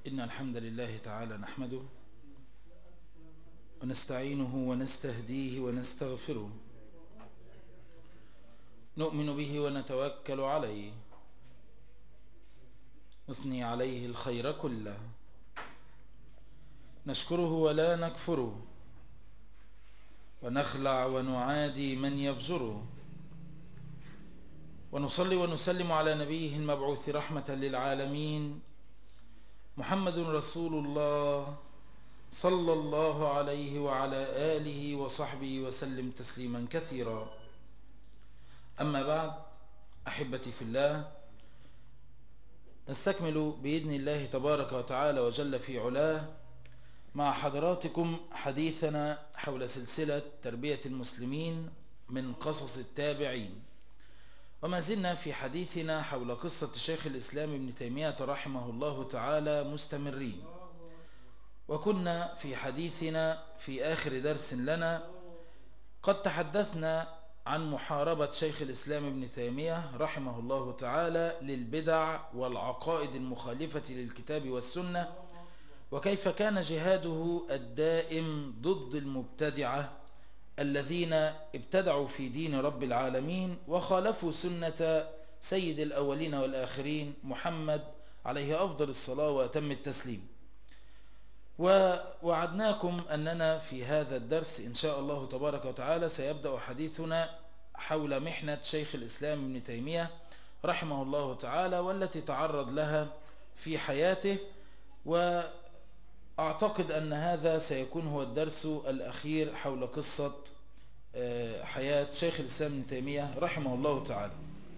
إن الحمد لله تعالى نحمده ونستعينه ونستهديه ونستغفره نؤمن به ونتوكل عليه نثني عليه الخير كله نشكره ولا نكفره ونخلع ونعادي من يفجره ونصلي ونسلم على نبيه المبعوث رحمة للعالمين محمد رسول الله صلى الله عليه وعلى آله وصحبه وسلم تسليما كثيرا أما بعد أحبتي في الله نستكمل بإذن الله تبارك وتعالى وجل في علاه مع حضراتكم حديثنا حول سلسلة تربية المسلمين من قصص التابعين وما زلنا في حديثنا حول قصة شيخ الإسلام ابن تيمية رحمه الله تعالى مستمرين وكنا في حديثنا في آخر درس لنا قد تحدثنا عن محاربة شيخ الإسلام ابن تيمية رحمه الله تعالى للبدع والعقائد المخالفة للكتاب والسنة وكيف كان جهاده الدائم ضد المبتدعة الذين ابتدعوا في دين رب العالمين وخالفوا سنة سيد الأولين والآخرين محمد عليه أفضل الصلاة وأتم التسليم ووعدناكم أننا في هذا الدرس إن شاء الله تبارك وتعالى سيبدأ حديثنا حول محنة شيخ الإسلام ابن تيمية رحمه الله تعالى والتي تعرض لها في حياته وأعتقد أن هذا سيكون هو الدرس الأخير حول قصة حياة شيخ الإسلام ابن تيمية رحمه الله تعالى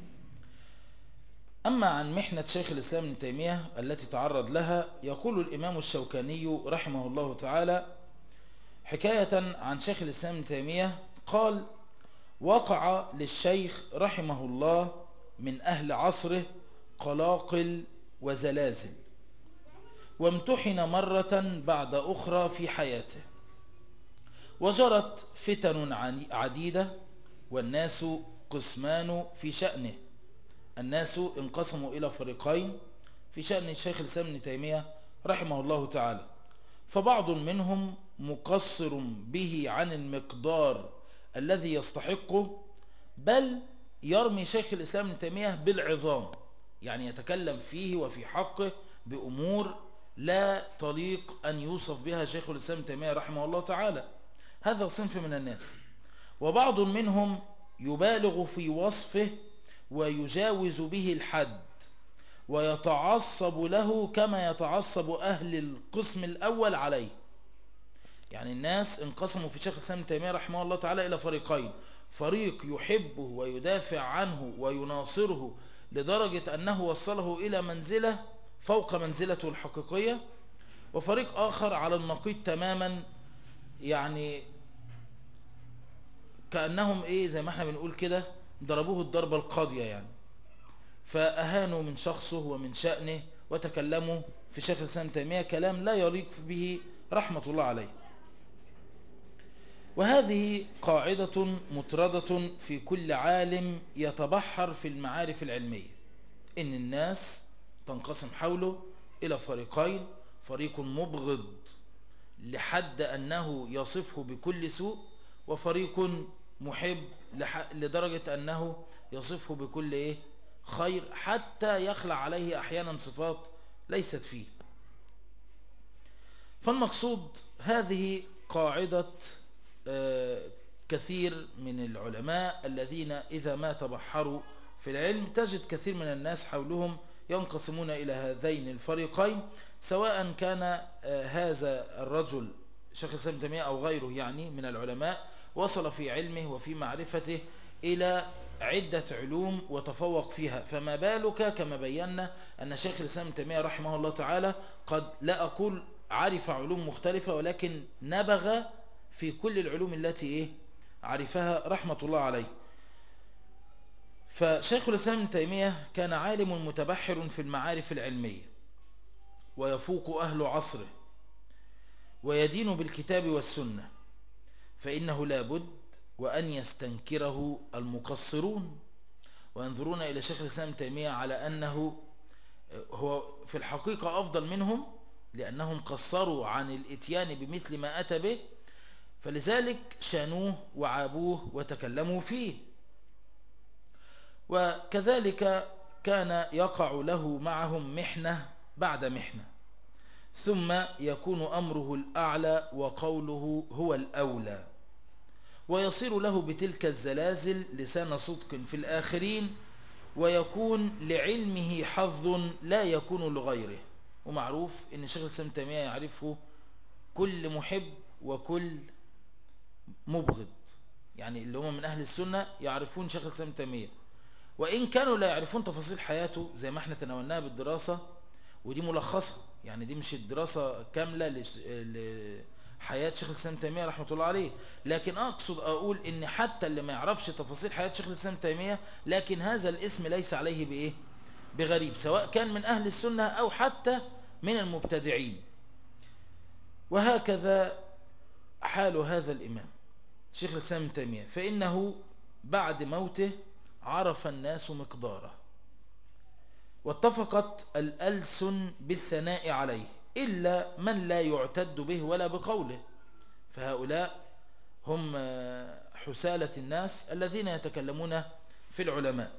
أما عن محنة شيخ الإسلام ابن تيمية التي تعرض لها يقول الإمام الشوكاني رحمه الله تعالى حكاية عن شيخ الإسلام ابن تيمية قال وقع للشيخ رحمه الله من أهل عصره قلاقل وزلازل وامتحن مرة بعد أخرى في حياته وجرت فتن عديدة والناس قسمان في شأنه الناس انقسموا إلى فريقين في شأن الشيخ الإسلام ابن تيمية رحمه الله تعالى فبعض منهم مقصر به عن المقدار الذي يستحقه بل يرمي شيخ الإسلام ابن تيمية بالعظام يعني يتكلم فيه وفي حقه بأمور لا طليق أن يوصف بها شيخ الإسلام ابن تيمية رحمه الله تعالى هذا صنف من الناس وبعض منهم يبالغ في وصفه ويجاوز به الحد ويتعصب له كما يتعصب أهل القسم الأول عليه يعني الناس انقسموا في شيخ الإسلام تيمية رحمه الله تعالى إلى فريقين فريق يحبه ويدافع عنه ويناصره لدرجة أنه وصله إلى منزلة فوق منزلته الحقيقية وفريق آخر على النقيض تماما يعني كأنهم إيه زي ما احنا بنقول كده ضربوه الضربة القاضية يعني فأهانوا من شخصه ومن شأنه وتكلموا في شيخ الإسلام تيمية كلام لا يليق به رحمة الله عليه وهذه قاعدة مطردة في كل عالم يتبحر في المعارف العلمية إن الناس تنقسم حوله إلى فريقين فريق مبغض لحد أنه يصفه بكل سوء وفريق محب لدرجة أنه يصفه بكل إيه خير حتى يخلع عليه أحيانا صفات ليست فيه فالمقصود هذه قاعدة كثير من العلماء الذين إذا ما تبحروا في العلم تجد كثير من الناس حولهم ينقسمون إلى هذين الفريقين سواء كان هذا الرجل شيخ الإسلام تيمية أو غيره يعني من العلماء وصل في علمه وفي معرفته إلى عدة علوم وتفوق فيها فما بالك كما بينا أن شيخ الإسلام تيمية رحمه الله تعالى قد لا أقول عرف علوم مختلفة ولكن نبغ في كل العلوم التي إيه عرفها رحمة الله عليه فشيخ الإسلام تيمية كان عالم متبحر في المعارف العلمية ويفوق أهل عصره ويدين بالكتاب والسنة فإنه لابد وأن يستنكره المقصرون وينظرون إلى شيخ الإسلام تيمية على أنه هو في الحقيقة أفضل منهم لأنهم قصروا عن الاتيان بمثل ما أتى به فلذلك شانوه وعابوه وتكلموا فيه وكذلك كان يقع له معهم محنة بعد محنة ثم يكون أمره الأعلى وقوله هو الأولى ويصير له بتلك الزلازل لسان صدق في الآخرين ويكون لعلمه حظ لا يكون لغيره ومعروف ان شيخ الاسلام تيميه يعرفه كل محب وكل مبغض يعني اللي هم من اهل السنه يعرفون شيخ الاسلام تيميه وان كانوا لا يعرفون تفاصيل حياته زي ما احنا تناولناها بالدراسه ودي ملخصه يعني دي مش الدراسه كامله لحياه شيخ الاسلام تيميه رحمه الله عليه لكن اقصد اقول ان حتى اللي ما يعرفش تفاصيل حياه شيخ الاسلام تيميه لكن هذا الاسم ليس عليه بايه بغريب سواء كان من أهل السنة أو حتى من المبتدعين وهكذا حال هذا الإمام شيخ الإسلام تيمية فإنه بعد موته عرف الناس مقداره واتفقت الألسن بالثناء عليه إلا من لا يعتد به ولا بقوله فهؤلاء هم حسالة الناس الذين يتكلمون في العلماء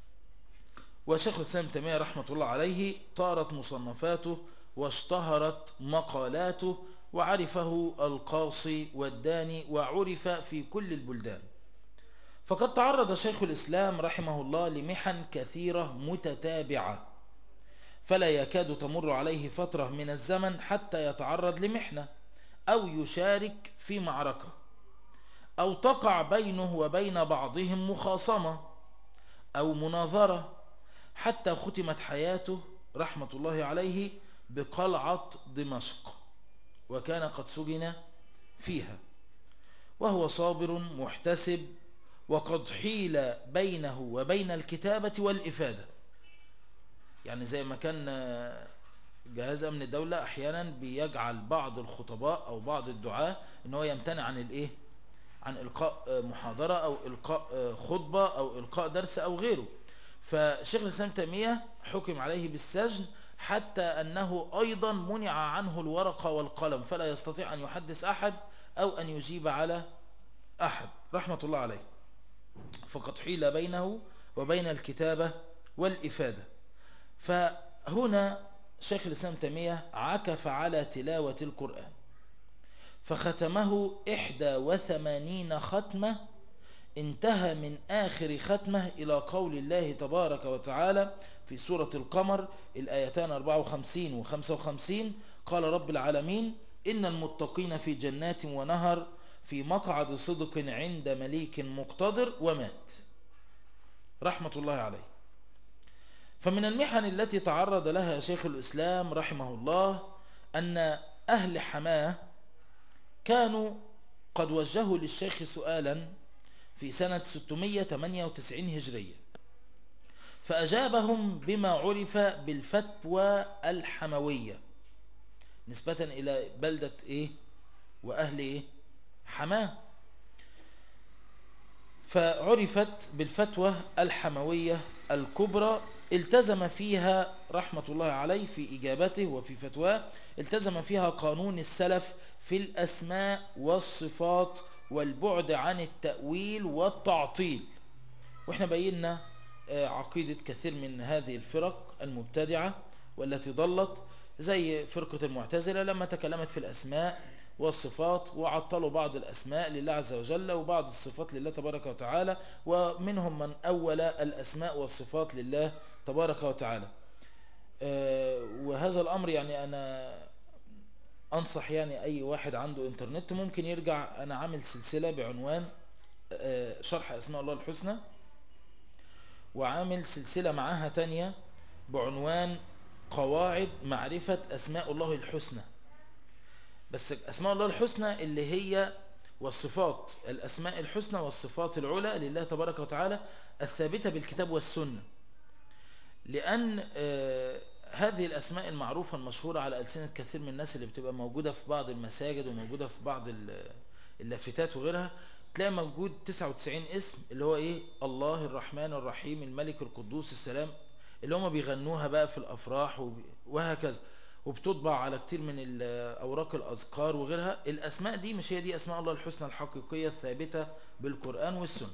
وشيخ الإسلام تيمية رحمة الله عليه طارت مصنفاته واشتهرت مقالاته وعرفه القاصي والداني وعرف في كل البلدان فقد تعرض شيخ الإسلام رحمه الله لمحن كثيرة متتابعة فلا يكاد تمر عليه فترة من الزمن حتى يتعرض لمحنة أو يشارك في معركة أو تقع بينه وبين بعضهم مخاصمة أو مناظرة حتى ختمت حياته رحمة الله عليه بقلعة دمشق وكان قد سجن فيها وهو صابر محتسب وقد حيل بينه وبين الكتابة والإفادة يعني زي ما كان جهاز أمن الدولة أحيانا بيجعل بعض الخطباء أو بعض الدعاة ان هو يمتنع عن الإيه عن إلقاء محاضرة أو إلقاء خطبة أو إلقاء درس أو غيره فشيخ الإسلام تيمية حكم عليه بالسجن حتى أنه أيضا منع عنه الورقة والقلم فلا يستطيع أن يحدث أحد أو أن يجيب على أحد رحمة الله عليه فقد حيل بينه وبين الكتابة والإفادة فهنا شيخ الإسلام تيمية عكف على تلاوة القرآن فختمه إحدى وثمانين ختمة انتهى من آخر ختمة إلى قول الله تبارك وتعالى في سورة القمر الآيتان 54 و 55 قال رب العالمين إن المتقين في جنات ونهر في مقعد صدق عند مليك مقتدر ومات رحمة الله عليه فمن المحن التي تعرض لها شيخ الإسلام رحمه الله أن أهل حماه كانوا قد وجهوا للشيخ سؤالا في سنة 698 هجرية فأجابهم بما عرف بالفتوى الحموية نسبة إلى بلدة إيه وأهل إيه حماه فعرفت بالفتوى الحموية الكبرى التزم فيها رحمة الله عليه في إجابته وفي فتواه التزم فيها قانون السلف في الأسماء والصفات والبعد عن التأويل والتعطيل واحنا بينا عقيدة كثير من هذه الفرق المبتدعة والتي ضلت زي فرقة المعتزلة لما تكلمت في الأسماء والصفات وعطلوا بعض الأسماء لله عز وجل وبعض الصفات لله تبارك وتعالى ومنهم من أول الأسماء والصفات لله تبارك وتعالى وهذا الأمر يعني أنا أنصح يعني أي واحد عنده إنترنت ممكن يرجع أنا عامل سلسلة بعنوان شرح أسماء الله الحسنى وعامل سلسلة معاها تانية بعنوان قواعد معرفة أسماء الله الحسنى بس أسماء الله الحسنى اللي هي والصفات الأسماء الحسنى والصفات العلى لله تبارك وتعالى الثابتة بالكتاب والسنة لأن هذه الأسماء المعروفة المشهورة على ألسنة كثير من الناس اللي بتبقى موجودة في بعض المساجد وموجودة في بعض اللافتات وغيرها تلاقي موجود 99 اسم اللي هو ايه الله الرحمن الرحيم الملك القدوس السلام اللي هم بيغنوها بقى في الأفراح وهكذا وبتطبع على كتير من ال- أوراق الأذكار وغيرها الأسماء دي مش هي دي أسماء الله الحسنى الحقيقية الثابتة بالقرآن والسنة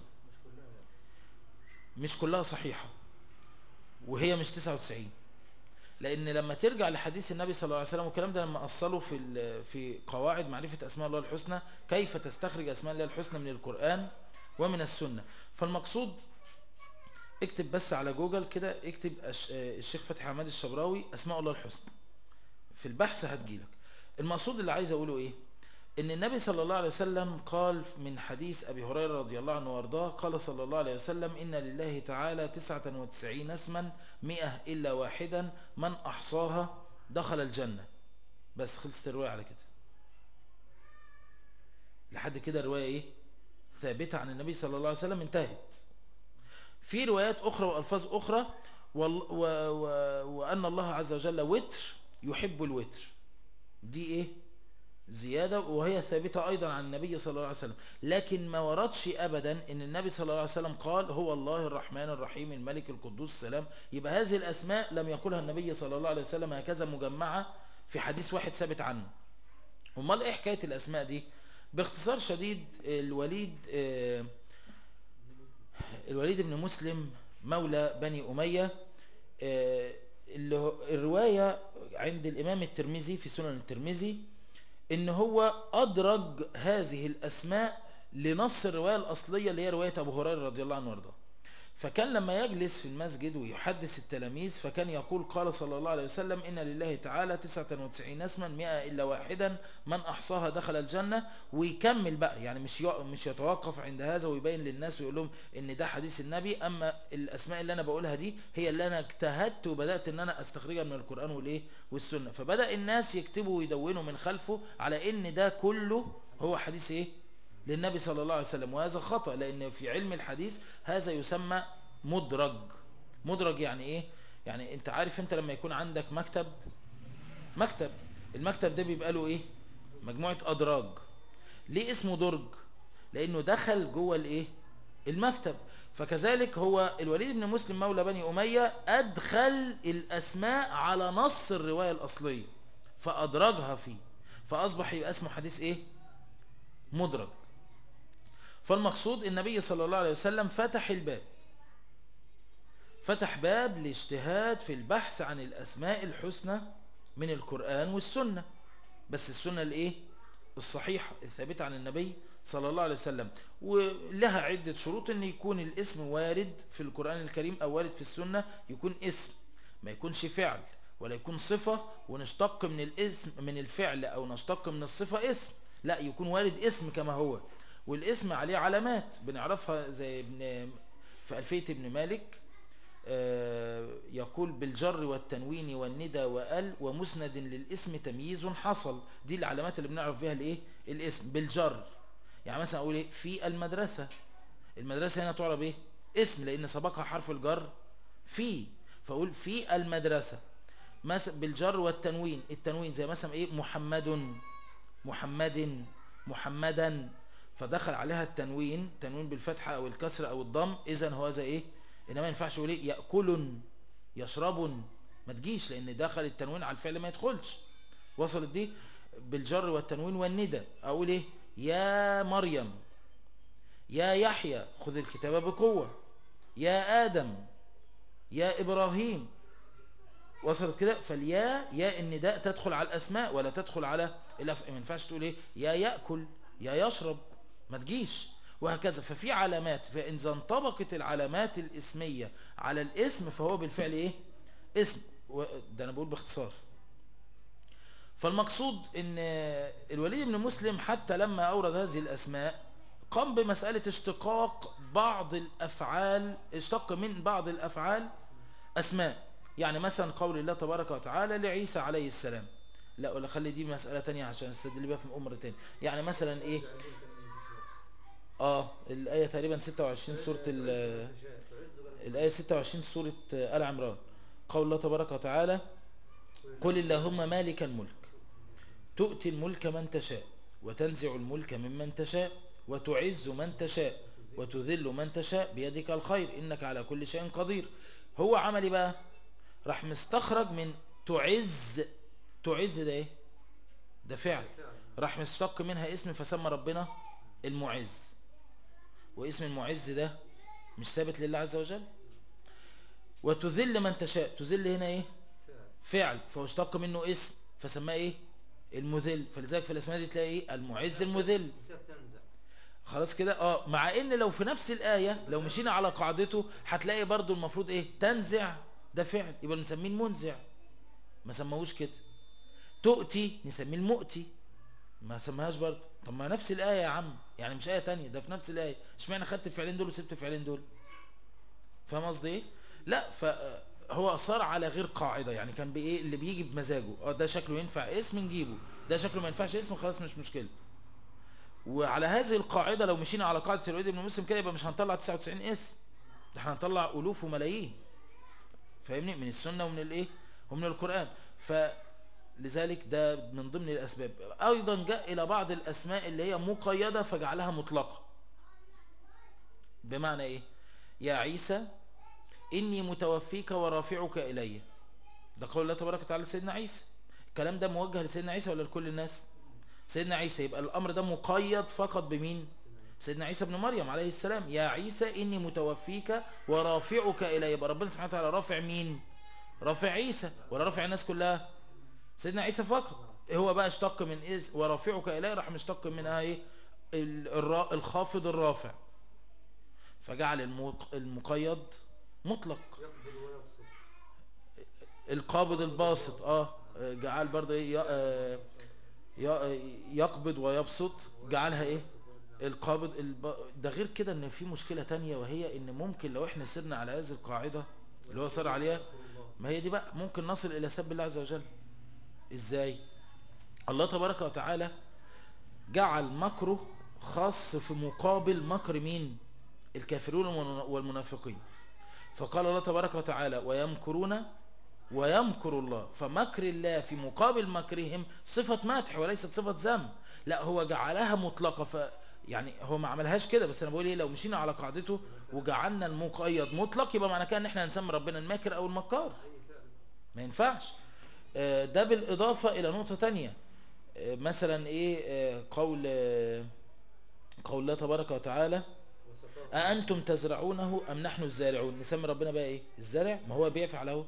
مش كلها صحيحة وهي مش 99 لأن لما ترجع لحديث النبي صلى الله عليه وسلم والكلام ده لما أصله في ال- في قواعد معرفة أسماء الله الحسنى كيف تستخرج أسماء الله الحسنى من القرآن ومن السنة فالمقصود اكتب بس على جوجل كده اكتب أش- آه، الشيخ فتحي حماد الشبراوي أسماء الله الحسنى في البحث هتجيلك المقصود اللي عايز أقوله إيه ان النبي صلى الله عليه وسلم قال من حديث ابي هريرة رضي الله عنه وارضاه قال صلى الله عليه وسلم ان لله تعالى تسعة وتسعين اسما مئة الا واحدا من احصاها دخل الجنة بس خلصت الرواية على كده لحد كده الرواية ايه ثابتة عن النبي صلى الله عليه وسلم انتهت في روايات اخرى والفاظ اخرى وال و و وان الله عز وجل وتر يحب الوتر دي ايه زيادة وهي ثابتة أيضا عن النبي صلى الله عليه وسلم لكن ما وردش أبدا أن النبي صلى الله عليه وسلم قال هو الله الرحمن الرحيم الملك القدوس السلام يبقى هذه الأسماء لم يقولها النبي صلى الله عليه وسلم هكذا مجمعة في حديث واحد ثابت عنه امال ايه حكاية الأسماء دي باختصار شديد الوليد آه، الوليد بن مسلم مولى بني أمية آه، اللي هو- الرواية عند الإمام الترمذي في سنن الترمذي ان هو ادرج هذه الاسماء لنص الرواية الاصلية اللي هي رواية ابو هريرة رضي الله عنه وارضاه فكان لما يجلس في المسجد ويحدث التلاميذ فكان يقول قال صلى الله عليه وسلم إن لله تعالى 99 اسما 100 إلا واحدا من أحصاها دخل الجنة ويكمل بقى يعني مش مش يتوقف عند هذا ويبين للناس ويقول لهم إن ده حديث النبي أما الأسماء اللي أنا بقولها دي هي اللي أنا اجتهدت وبدأت إن أنا أستخرجها من القرآن والإيه والسنة فبدأ الناس يكتبوا ويدونوا من خلفه على إن ده كله هو حديث إيه للنبي صلى الله عليه وسلم وهذا خطأ لأن في علم الحديث هذا يسمى مدرج مدرج يعني ايه يعني انت عارف انت لما يكون عندك مكتب مكتب المكتب ده بيبقى له ايه مجموعة ادراج ليه اسمه درج لانه دخل جوه الايه المكتب فكذلك هو الوليد بن مسلم مولى بني امية ادخل الاسماء على نص الرواية الاصلية فادرجها فيه فاصبح يبقى اسمه حديث ايه مدرج فالمقصود النبي صلى الله عليه وسلم فتح الباب فتح باب الاجتهاد في البحث عن الأسماء الحسنى من القرآن والسنة بس السنة الايه الصحيحة الثابتة عن النبي صلى الله عليه وسلم ولها عدة شروط ان يكون الاسم وارد في القرآن الكريم او وارد في السنة يكون اسم ما يكونش فعل ولا يكون صفة ونشتق من الاسم من الفعل او نشتق من الصفة اسم لا يكون وارد اسم كما هو والاسم عليه علامات بنعرفها زي ابن في ألفية ابن مالك يقول بالجر والتنوين والندى وال ومسند للاسم تمييز حصل دي العلامات اللي بنعرف فيها الايه الاسم بالجر يعني مثلا اقول ايه في المدرسة المدرسة هنا تعرف ايه اسم لان سبقها حرف الجر في فاقول في المدرسة مثلا بالجر والتنوين التنوين زي مثلا ايه محمد محمد محمدا فدخل عليها التنوين تنوين بالفتحة او الكسر او الضم اذا هو زي ايه انما ما ينفعش يقول ايه ياكل يشرب ما تجيش لان دخل التنوين على الفعل ما يدخلش وصلت دي بالجر والتنوين والندى اقول ايه يا مريم يا يحيى خذ الكتاب بقوة يا آدم يا إبراهيم وصلت كده فالياء يا النداء تدخل على الأسماء ولا تدخل على الأف... ما ينفعش تقول ايه يا يأكل يا يشرب ما تجيش وهكذا ففي علامات فإن انطبقت العلامات الاسمية على الاسم فهو بالفعل ايه اسم ده انا بقول باختصار فالمقصود ان الوليد بن مسلم حتى لما اورد هذه الاسماء قام بمسألة اشتقاق بعض الافعال اشتق من بعض الافعال اسماء يعني مثلا قول الله تبارك وتعالى لعيسى عليه السلام لا ولا خلي دي مسألة تانية عشان استدل بها في امر تاني يعني مثلا ايه اه الآية تقريبا 26 سورة الآية 26 سورة آل عمران قول الله تبارك وتعالى قل اللهم مالك الملك تؤتي الملك من تشاء وتنزع الملك ممن تشاء وتعز من تشاء وتذل من تشاء بيدك الخير إنك على كل شيء قدير هو عمل بقى راح مستخرج من تعز تعز ده ايه ده فعل راح مشتق منها اسم فسمى ربنا المعز واسم المعز ده مش ثابت لله عز وجل وتذل من تشاء تذل هنا ايه فعل فهو اشتق منه اسم فسماه ايه المذل فلذلك في الاسماء دي تلاقي ايه المعز المذل خلاص كده اه مع ان لو في نفس الآية لو مشينا على قاعدته هتلاقي برضو المفروض ايه تنزع ده فعل يبقى نسميه المنزع ما سموهوش كده تؤتي نسميه المؤتي ما سماهاش برضو طب ما نفس الآية يا عم يعني مش آية تانية ده في نفس الآية اشمعنى خدت الفعلين دول وسبت الفعلين دول فاهم قصدي ايه لا فهو صار على غير قاعدة يعني كان بايه اللي بيجي بمزاجه اه ده شكله ينفع اسم نجيبه ده شكله ما ينفعش اسم خلاص مش مشكلة وعلى هذه القاعدة لو مشينا على قاعدة الوليد بن مسلم كده يبقى مش هنطلع 99 اسم ده احنا هنطلع ألوف وملايين فاهمني من السنة ومن الايه ومن القرآن فلذلك ده من ضمن الأسباب أيضا جاء إلى بعض الأسماء اللي هي مقيدة فجعلها مطلقة بمعنى ايه يا عيسى إني متوفيك ورافعك إلي ده قول الله تبارك وتعالى سيدنا عيسى الكلام ده موجه لسيدنا عيسى ولا لكل الناس سيدنا عيسى يبقى الأمر ده مقيد فقط بمين سيدنا عيسى بن مريم عليه السلام يا عيسى إني متوفيك ورافعك إلي يبقى ربنا سبحانه وتعالى رافع مين رافع عيسى ولا رافع الناس كلها سيدنا عيسى فقط هو بقى اشتق من إيه ورافعك إلي راح مشتق منها ايه الخافض الرافع فجعل المقيد مطلق القابض الباسط اه جعل برضه ايه يقبض ويبسط جعلها ايه القابض الب... ده غير كده ان في مشكلة تانية وهي ان ممكن لو احنا سرنا على هذه القاعدة اللي هو صار عليها ما هي دي بقى ممكن نصل الى سب الله عز وجل ازاي الله تبارك وتعالى جعل مكره خاص في مقابل مكر مين الكافرون والمنافقين فقال الله تبارك وتعالى ويمكرون ويمكر الله فمكر الله في مقابل مكرهم صفة مدح وليست صفة ذم لا هو جعلها مطلقة ف يعني هو ما عملهاش كده بس انا بقول ايه لو مشينا على قاعدته وجعلنا المقيد مطلق يبقى معنى كده ان احنا هنسمي ربنا الماكر او المكار ما ينفعش ده بالاضافة الى نقطة تانية مثلا ايه قول قول الله تبارك وتعالى أأنتم تزرعونه أم نحن الزارعون نسمي ربنا بقى ايه الزرع ما هو بيفعل اهو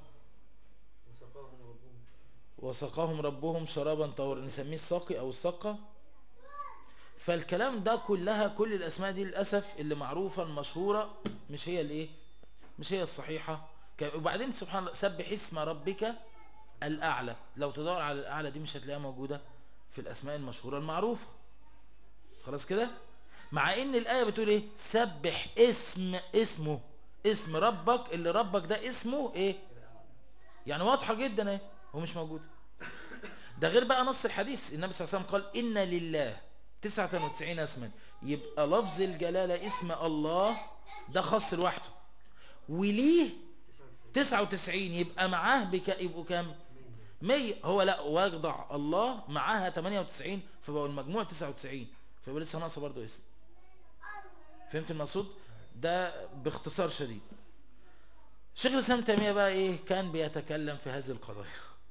وسقاهم ربهم شرابا طهورا نسميه الساقي او السقة فالكلام ده كلها كل الاسماء دي للأسف اللي معروفة المشهورة مش هي الايه مش هي الصحيحة وبعدين سبحان الله سبح اسم ربك الاعلى لو تدور على الاعلى دي مش هتلاقيها موجودة في الاسماء المشهورة المعروفة خلاص كده مع ان الاية بتقول ايه سبح اسم اسمه اسم ربك اللي ربك ده اسمه ايه يعني واضحة جدا ايه هو مش موجود ده غير بقى نص الحديث النبي صلى الله عليه وسلم قال إن لله 99 اسما يبقى لفظ الجلالة اسم الله ده خاص لوحده وليه 99 يبقى معاه بك يبقوا كام 100 هو لا ويخضع الله معاها 98 فبقوا المجموع 99 فيبقى لسه ناقصه برضه اسم فهمت المقصود ده باختصار شديد شيخ الاسلام تيميه بقى ايه كان بيتكلم في هذه القضايا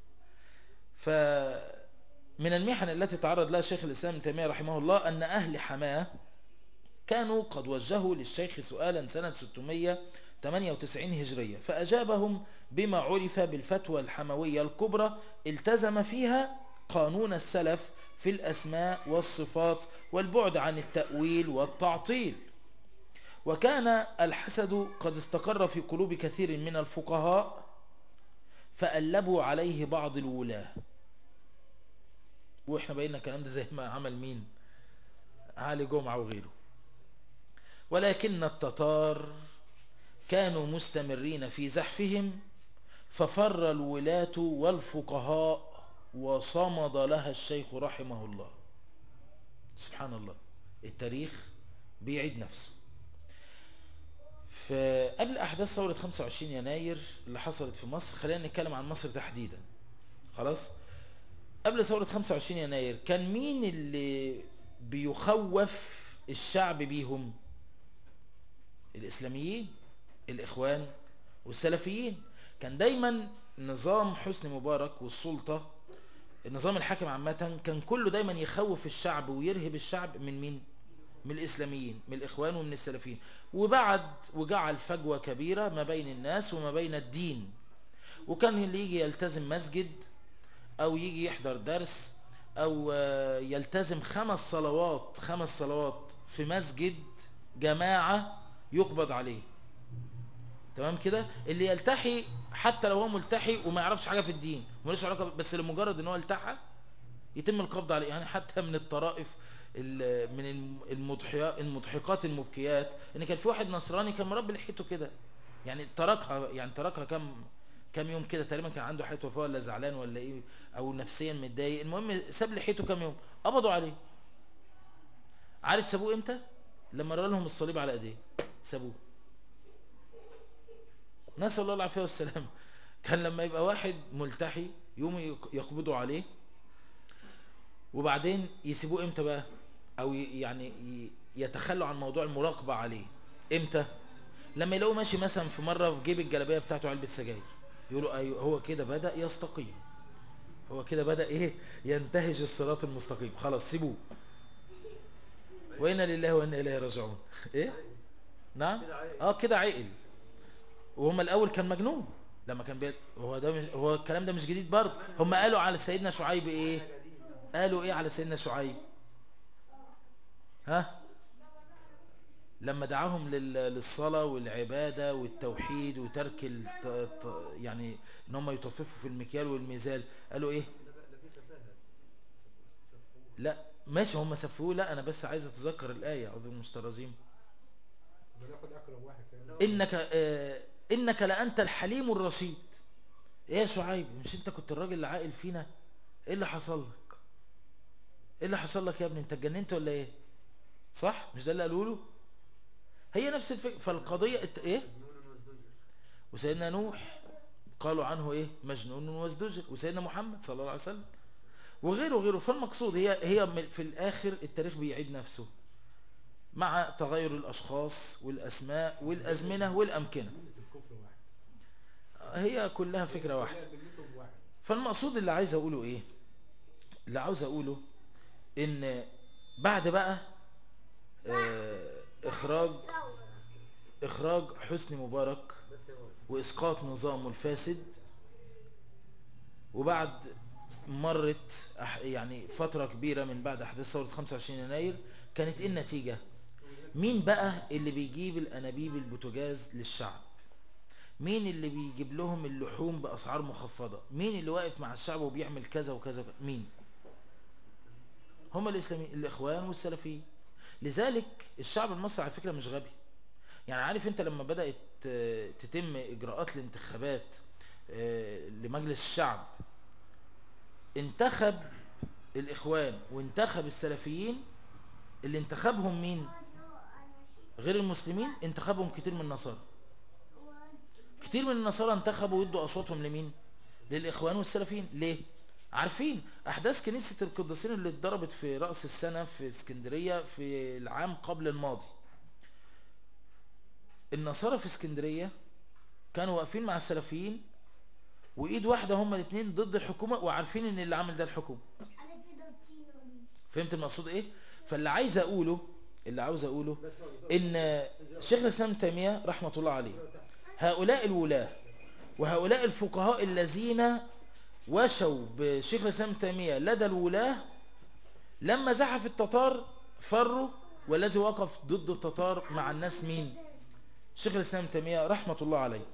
فمن المحن التي تعرض لها شيخ الإسلام تيمية رحمه الله أن أهل حماه كانوا قد وجهوا للشيخ سؤالا سنة 698 هجرية فأجابهم بما عرف بالفتوى الحموية الكبرى التزم فيها قانون السلف في الأسماء والصفات والبعد عن التأويل والتعطيل وكان الحسد قد استقر في قلوب كثير من الفقهاء فألبوا عليه بعض الولاة واحنا بقينا الكلام ده زي ما عمل مين علي جمعة وغيره ولكن التتار كانوا مستمرين في زحفهم ففر الولاة والفقهاء وصمد لها الشيخ رحمه الله سبحان الله التاريخ بيعيد نفسه فقبل أحداث ثورة 25 يناير اللي حصلت في مصر خلينا نتكلم عن مصر تحديدا خلاص قبل ثورة 25 يناير كان مين اللي بيخوف الشعب بيهم الإسلاميين الإخوان والسلفيين كان دايما نظام حسني مبارك والسلطة النظام الحاكم عامة كان كله دايما يخوف الشعب ويرهب الشعب من مين من الإسلاميين من الإخوان ومن السلفيين وبعد وجعل فجوة كبيرة ما بين الناس وما بين الدين وكان اللي يجي يلتزم مسجد أو يجي يحضر درس أو يلتزم خمس صلوات خمس صلوات في مسجد جماعة يقبض عليه تمام كده اللي يلتحي حتى لو هو ملتحي وما يعرفش حاجة في الدين ملوش علاقة بس لمجرد ان هو التحى يتم القبض عليه يعني حتى من الطرائف من المضحكات المبكيات ان كان في واحد نصراني كان مربي لحيته كده يعني تركها يعني تركها كم كم يوم كده تقريبا كان عنده حيته وفاه ولا زعلان ولا ايه او نفسيا متضايق المهم ساب لحيته كم يوم قبضوا عليه عارف سابوه امتى لما رأى لهم الصليب على ايديه سابوه نسأل الله العافية والسلام كان لما يبقى واحد ملتحي يوم يقبضوا عليه وبعدين يسيبوه امتى بقى او يعني يتخلوا عن موضوع المراقبة عليه امتى لما يلاقوه ماشي مثلا في مرة في جيب الجلابية بتاعته علبة سجاير يقولوا ايوه هو كده بدأ يستقيم هو كده بدأ ايه ينتهج الصراط المستقيم خلاص سيبوه وإنا لله وإنا إليه راجعون ايه نعم اه كده عقل وهم الاول كان مجنون لما كان بيت... هو ده مش... هو الكلام ده مش جديد برضه هم قالوا على سيدنا شعيب ايه قالوا ايه على سيدنا شعيب ها لما دعاهم لل... للصلاة والعبادة والتوحيد وترك ال... يعني ان هم يطففوا في المكيال والميزان قالوا ايه لا ماشي هم سفوه لا انا بس عايز اتذكر الايه اعوذ بالمسترزين انك آه انك لانت الحليم الرشيد ايه يا شعيب مش انت كنت الراجل العاقل فينا ايه اللي حصل لك ايه اللي حصل لك يا ابني انت اتجننت ولا ايه صح مش ده اللي قالوا له هي نفس الفكره فالقضيه ايه وسيدنا نوح قالوا عنه ايه مجنون وازدجر وسيدنا محمد صلى الله عليه وسلم وغيره وغيره فالمقصود هي هي في الاخر التاريخ بيعيد نفسه مع تغير الاشخاص والاسماء والازمنه والامكنه هي كلها فكره واحده فالمقصود اللي عايز اقوله ايه اللي عاوز اقوله ان بعد بقى اه اخراج اخراج حسني مبارك واسقاط نظامه الفاسد وبعد مرت يعني فترة كبيرة من بعد احداث ثورة 25 يناير كانت ايه النتيجة مين بقى اللي بيجيب الانابيب البوتاجاز للشعب مين اللي بيجيب لهم اللحوم باسعار مخفضة مين اللي واقف مع الشعب وبيعمل كذا وكذا مين هم الاسلاميين الاخوان والسلفيين لذلك الشعب المصري على فكرة مش غبي يعني عارف انت لما بدأت تتم اجراءات الانتخابات لمجلس الشعب انتخب الاخوان وانتخب السلفيين اللي انتخبهم مين غير المسلمين انتخبهم كتير من النصارى كتير من النصارى انتخبوا ويدوا اصواتهم لمين للاخوان والسلفيين ليه عارفين احداث كنيسة القديسين اللي اتضربت في رأس السنة في اسكندرية في العام قبل الماضي النصارى في اسكندرية كانوا واقفين مع السلفيين وايد واحدة هما الاثنين ضد الحكومة وعارفين ان اللي عامل ده الحكومة فهمت المقصود ايه فاللي عايز اقوله اللي عاوز اقوله ان شيخ الاسلام تيمية رحمة الله عليه هؤلاء الولاة وهؤلاء الفقهاء الذين وشوا بشيخ الاسلام تيمية لدى الولاة لما زحف التتار فروا والذي وقف ضد التتار مع الناس مين شيخ الاسلام تيمية رحمة الله عليه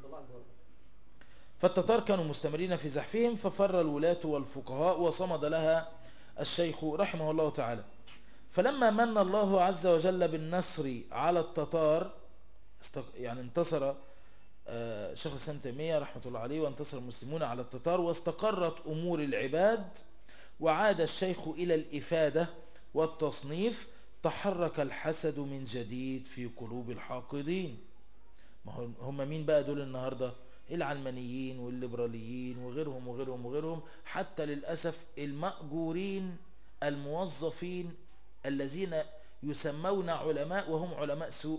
فالتتار كانوا مستمرين في زحفهم ففر الولاة والفقهاء وصمد لها الشيخ رحمه الله تعالى فلما من الله عز وجل بالنصر على التتار يعني انتصر شيخ الاسلام تيمية رحمة الله عليه وانتصر المسلمون على التتار واستقرت أمور العباد وعاد الشيخ إلى الإفادة والتصنيف تحرك الحسد من جديد في قلوب الحاقدين ما هم مين بقى دول النهاردة العلمانيين والليبراليين وغيرهم وغيرهم وغيرهم حتى للأسف المأجورين الموظفين الذين يسمون علماء وهم علماء سوء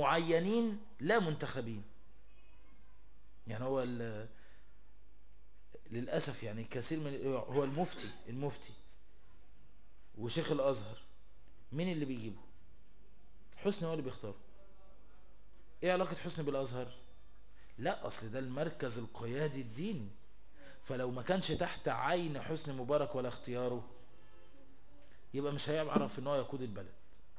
معينين لا منتخبين يعني هو للأسف يعني كثير من هو المفتي المفتي وشيخ الأزهر مين اللي بيجيبه حسني هو اللي بيختاره ايه علاقة حسني بالأزهر لا أصل ده المركز القيادي الديني فلو ما كانش تحت عين حسني مبارك ولا اختياره يبقى مش هيعرف ان هو يقود البلد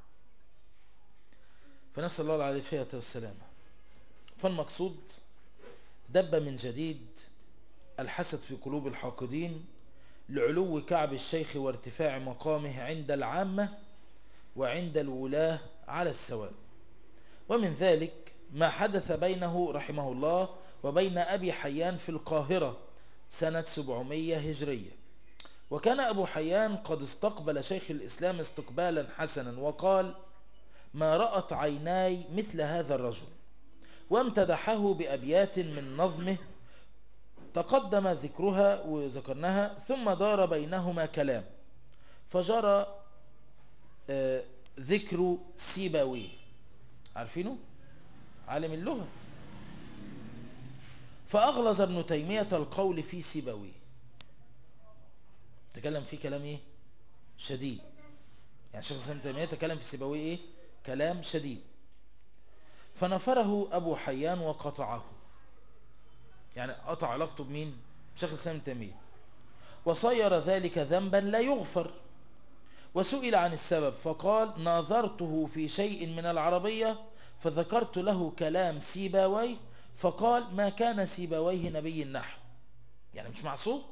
فنسأل الله العافية والسلامة فالمقصود دب من جديد الحسد في قلوب الحاقدين لعلو كعب الشيخ وارتفاع مقامه عند العامة وعند الولاة على السواء ومن ذلك ما حدث بينه رحمه الله وبين أبي حيان في القاهرة سنة 700 هجرية وكان أبو حيان قد استقبل شيخ الإسلام استقبالا حسنا وقال ما رأت عيناي مثل هذا الرجل وامتدحه بأبيات من نظمه تقدم ذكرها وذكرناها ثم دار بينهما كلام فجرى آه ذكر سيبوي عارفينه عالم اللغة فأغلظ ابن تيمية القول في سيبوي تكلم فيه كلام ايه شديد يعني شيخ الإسلام تيمية تكلم في سيبوي ايه كلام شديد فنفره أبو حيان وقطعه يعني قطع علاقته بمين شيخ الإسلام تيمية وصير ذلك ذنبا لا يغفر وسئل عن السبب فقال ناظرته في شيء من العربية فذكرت له كلام سيباوي فقال ما كان سيباويه نبي النحو يعني مش معصوم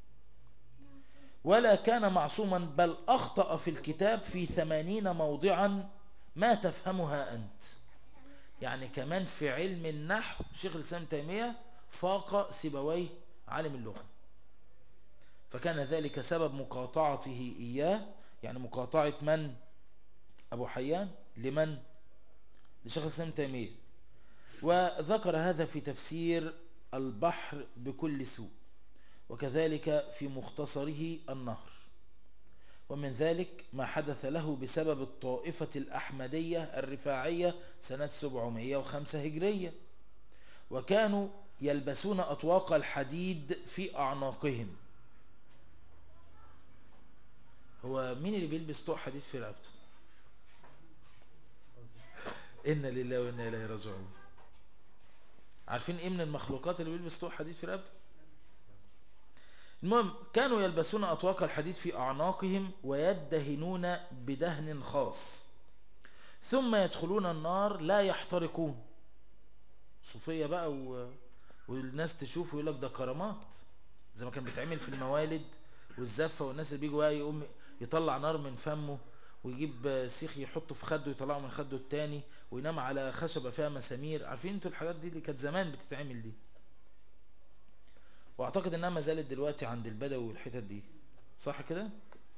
ولا كان معصوما بل أخطأ في الكتاب في ثمانين موضعا ما تفهمها أنت يعني كمان في علم النحو شيخ الإسلام تيمية فاق سيبويه عالم اللغة فكان ذلك سبب مقاطعته إياه يعني مقاطعة من أبو حيان لمن لشيخ الإسلام تيمية وذكر هذا في تفسير البحر بكل سوء وكذلك في مختصره النهر ومن ذلك ما حدث له بسبب الطائفة الأحمدية الرفاعية سنة 705 هجرية وكانوا يلبسون أطواق الحديد في أعناقهم هو مين اللي بيلبس طوق حديد في رقبته إن لله وإنا إليه راجعون عارفين إيه من المخلوقات اللي بيلبس طوق حديد في رقبته المهم كانوا يلبسون أطواق الحديد في أعناقهم ويدهنون بدهن خاص ثم يدخلون النار لا يحترقون صوفية بقى و... والناس تشوف ويقول لك ده كرامات زي ما كان بيتعمل في الموالد والزفة والناس اللي بيجوا بقى يقوم يطلع نار من فمه ويجيب سيخ يحطه في خده ويطلعه من خده التاني وينام على خشبة فيها مسامير عارفين انتوا الحاجات دي اللي كانت زمان بتتعمل دي واعتقد انها ما زالت دلوقتي عند البدوي والحتت دي صح كده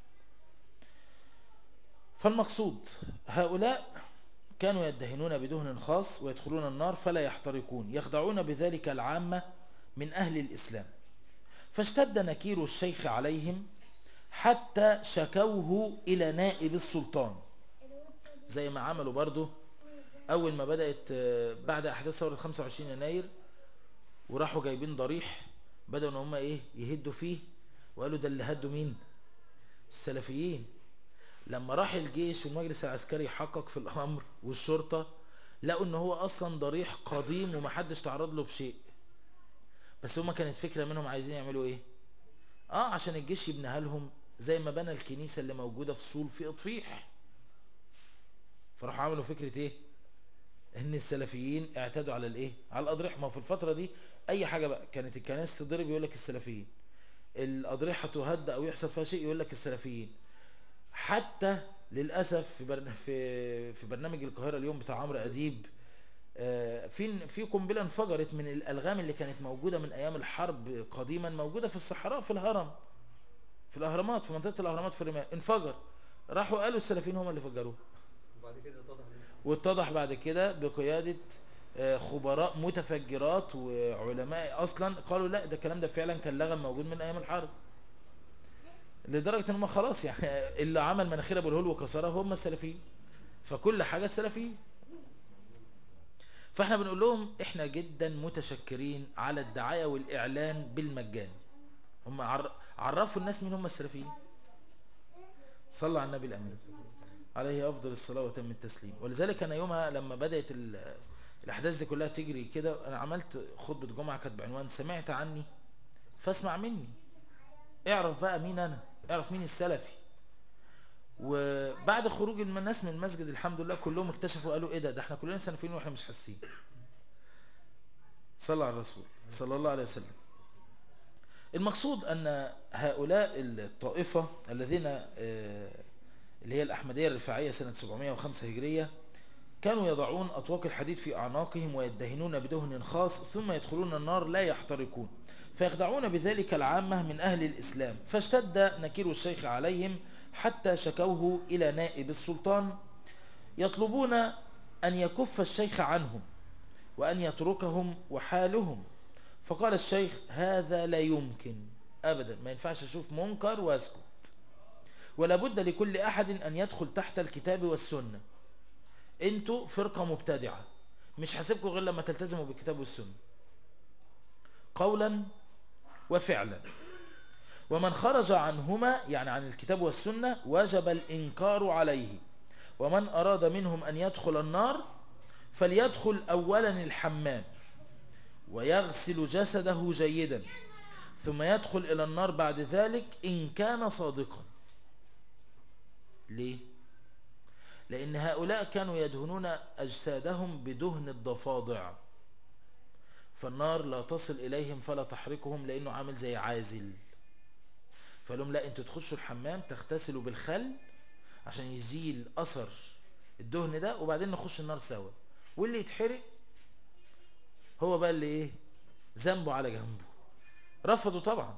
فالمقصود هؤلاء كانوا يدهنون بدهن خاص ويدخلون النار فلا يحترقون يخدعون بذلك العامة من أهل الإسلام فاشتد نكير الشيخ عليهم حتى شكوه إلى نائب السلطان زي ما عملوا برضه أول ما بدأت بعد أحداث ثورة 25 يناير وراحوا جايبين ضريح بدأوا ان هم ايه يهدوا فيه وقالوا ده اللي هدوا مين السلفيين لما راح الجيش والمجلس العسكري يحقق في الامر والشرطة لقوا ان هو اصلا ضريح قديم ومحدش تعرض له بشيء بس هما كانت فكرة منهم عايزين يعملوا ايه اه عشان الجيش يبنيها لهم زي ما بنى الكنيسة اللي موجودة في صول في اطفيح فراحوا عملوا فكرة ايه ان السلفيين اعتدوا على الايه على الاضرحه ما في الفتره دي اي حاجه بقى كانت الكنائس تضرب يقول لك السلفيين الاضرحه تهد او يحصل فيها شيء يقول لك السلفيين حتى للاسف في برن... في في برنامج القاهره اليوم بتاع عمرو اديب في في قنبله انفجرت من الالغام اللي كانت موجوده من ايام الحرب قديما موجوده في الصحراء في الهرم في الاهرامات في منطقه الاهرامات في الرمال انفجر راحوا قالوا السلفيين هم اللي فجروه وبعد كده اتضح واتضح بعد كده بقيادة خبراء متفجرات وعلماء اصلا قالوا لا ده الكلام ده فعلا كان لغم موجود من ايام الحرب لدرجة ان هم خلاص يعني اللي عمل مناخير ابو الهول وكسرها هم السلفيين فكل حاجة السلفيين فاحنا بنقول لهم احنا جدا متشكرين على الدعاية والاعلان بالمجان هم عرفوا الناس مين هم السلفيين صلى على النبي الأمين عليه أفضل الصلاة وتم التسليم ولذلك أنا يومها لما بدأت الأحداث دي كلها تجري كده أنا عملت خطبة جمعة كانت بعنوان سمعت عني فاسمع مني اعرف بقى مين أنا اعرف مين السلفي وبعد خروج الناس من المسجد الحمد لله كلهم اكتشفوا قالوا ايه ده ده احنا كلنا سلفيين واحنا مش حاسين صلى على الرسول صلى الله عليه وسلم المقصود أن هؤلاء الطائفة الذين اللي هي الأحمدية الرفاعية سنة 705 هجرية كانوا يضعون أطواق الحديد في أعناقهم ويدهنون بدهن خاص ثم يدخلون النار لا يحترقون فيخدعون بذلك العامة من أهل الإسلام فاشتد نكير الشيخ عليهم حتى شكوه إلى نائب السلطان يطلبون أن يكف الشيخ عنهم وأن يتركهم وحالهم فقال الشيخ هذا لا يمكن أبدا ما ينفعش أشوف منكر وأسكت ولا بد لكل أحد أن يدخل تحت الكتاب والسنة انتوا فرقة مبتدعة مش حاسبكم غير لما تلتزموا بالكتاب والسنة قولا وفعلا ومن خرج عنهما يعني عن الكتاب والسنة وجب الإنكار عليه ومن أراد منهم أن يدخل النار فليدخل أولا الحمام ويغسل جسده جيدا ثم يدخل إلى النار بعد ذلك إن كان صادقا ليه؟ لأن هؤلاء كانوا يدهنون أجسادهم بدهن الضفادع فالنار لا تصل إليهم فلا تحرقهم لأنه عامل زي عازل فقالوا لا انتوا تخشوا الحمام تغتسلوا بالخل عشان يزيل أثر الدهن ده وبعدين نخش النار سوا واللي يتحرق هو بقى اللي ايه ذنبه على جنبه رفضوا طبعا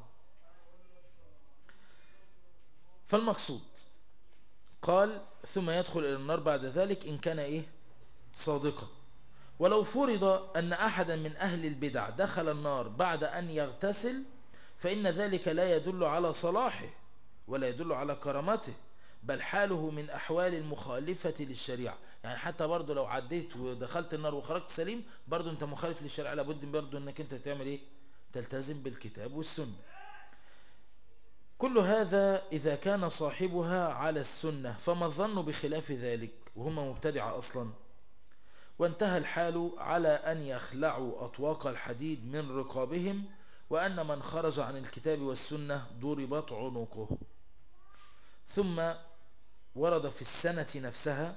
فالمقصود قال ثم يدخل إلى النار بعد ذلك إن كان إيه صادقا ولو فرض أن أحدا من أهل البدع دخل النار بعد أن يغتسل فإن ذلك لا يدل على صلاحه ولا يدل على كرامته بل حاله من أحوال المخالفة للشريعة يعني حتى برضو لو عديت ودخلت النار وخرجت سليم برضو انت مخالف للشريعة لابد برضو انك انت تعمل ايه تلتزم بالكتاب والسنة كل هذا إذا كان صاحبها على السنة فما الظن بخلاف ذلك وهم مبتدعة أصلا وانتهى الحال على أن يخلعوا أطواق الحديد من رقابهم وأن من خرج عن الكتاب والسنة ضربت عنقه ثم ورد في السنة نفسها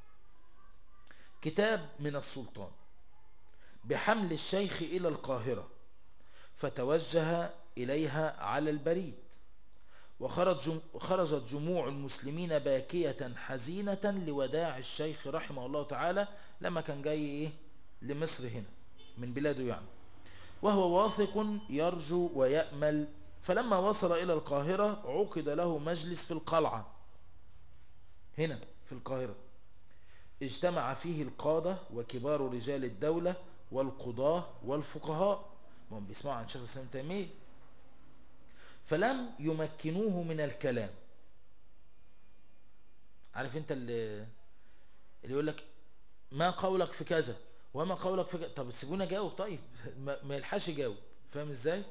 كتاب من السلطان بحمل الشيخ إلى القاهرة فتوجه إليها على البريد وخرج خرجت جموع المسلمين باكية حزينة لوداع الشيخ رحمه الله تعالى لما كان جاي إيه لمصر هنا من بلاده يعني وهو واثق يرجو ويأمل فلما وصل إلى القاهرة عقد له مجلس في القلعة هنا في القاهرة اجتمع فيه القادة وكبار رجال الدولة والقضاة والفقهاء هم بيسمعوا عن شيخ الإسلام تيمية فلم يمكنوه من الكلام عارف انت اللي, اللي يقول لك ما قولك في كذا وما قولك في كذا طب سيبونا جاوب طيب ما يلحاش يجاوب فاهم ازاي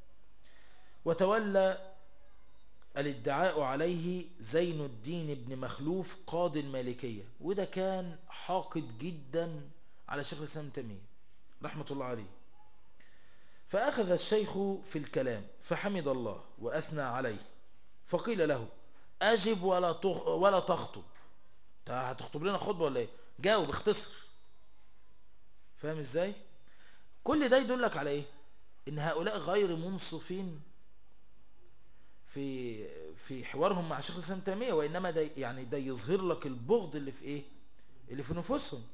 وتولى الادعاء عليه زين الدين بن مخلوف قاضي المالكية وده كان حاقد جدا على شيخ الإسلام تيمية رحمة الله عليه فأخذ الشيخ في الكلام فحمد الله وأثنى عليه فقيل له أجب ولا ولا تخطب هتخطب لنا خطبة ولا ايه جاوب اختصر فاهم ازاي كل ده يدلك على ايه ان هؤلاء غير منصفين في في حوارهم مع شيخ الاسلام تيميه وانما ده يعني ده يظهر لك البغض اللي في ايه اللي في نفوسهم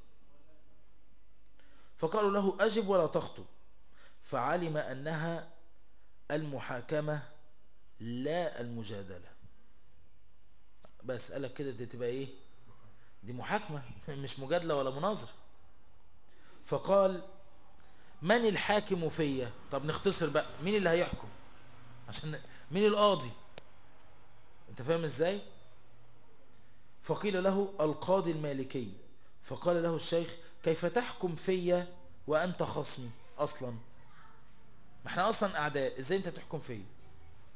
فقالوا له اجب ولا تخطب فعلم انها المحاكمه لا المجادله بس قالك كده دي تبقى ايه دي محاكمه مش مجادله ولا مناظره فقال من الحاكم فيا طب نختصر بقى مين اللي هيحكم عشان مين القاضي انت فاهم ازاي فقيل له القاضي المالكي فقال له الشيخ كيف تحكم فيا وانت خصمي اصلا ما احنا اصلا اعداء ازاي انت تحكم فيا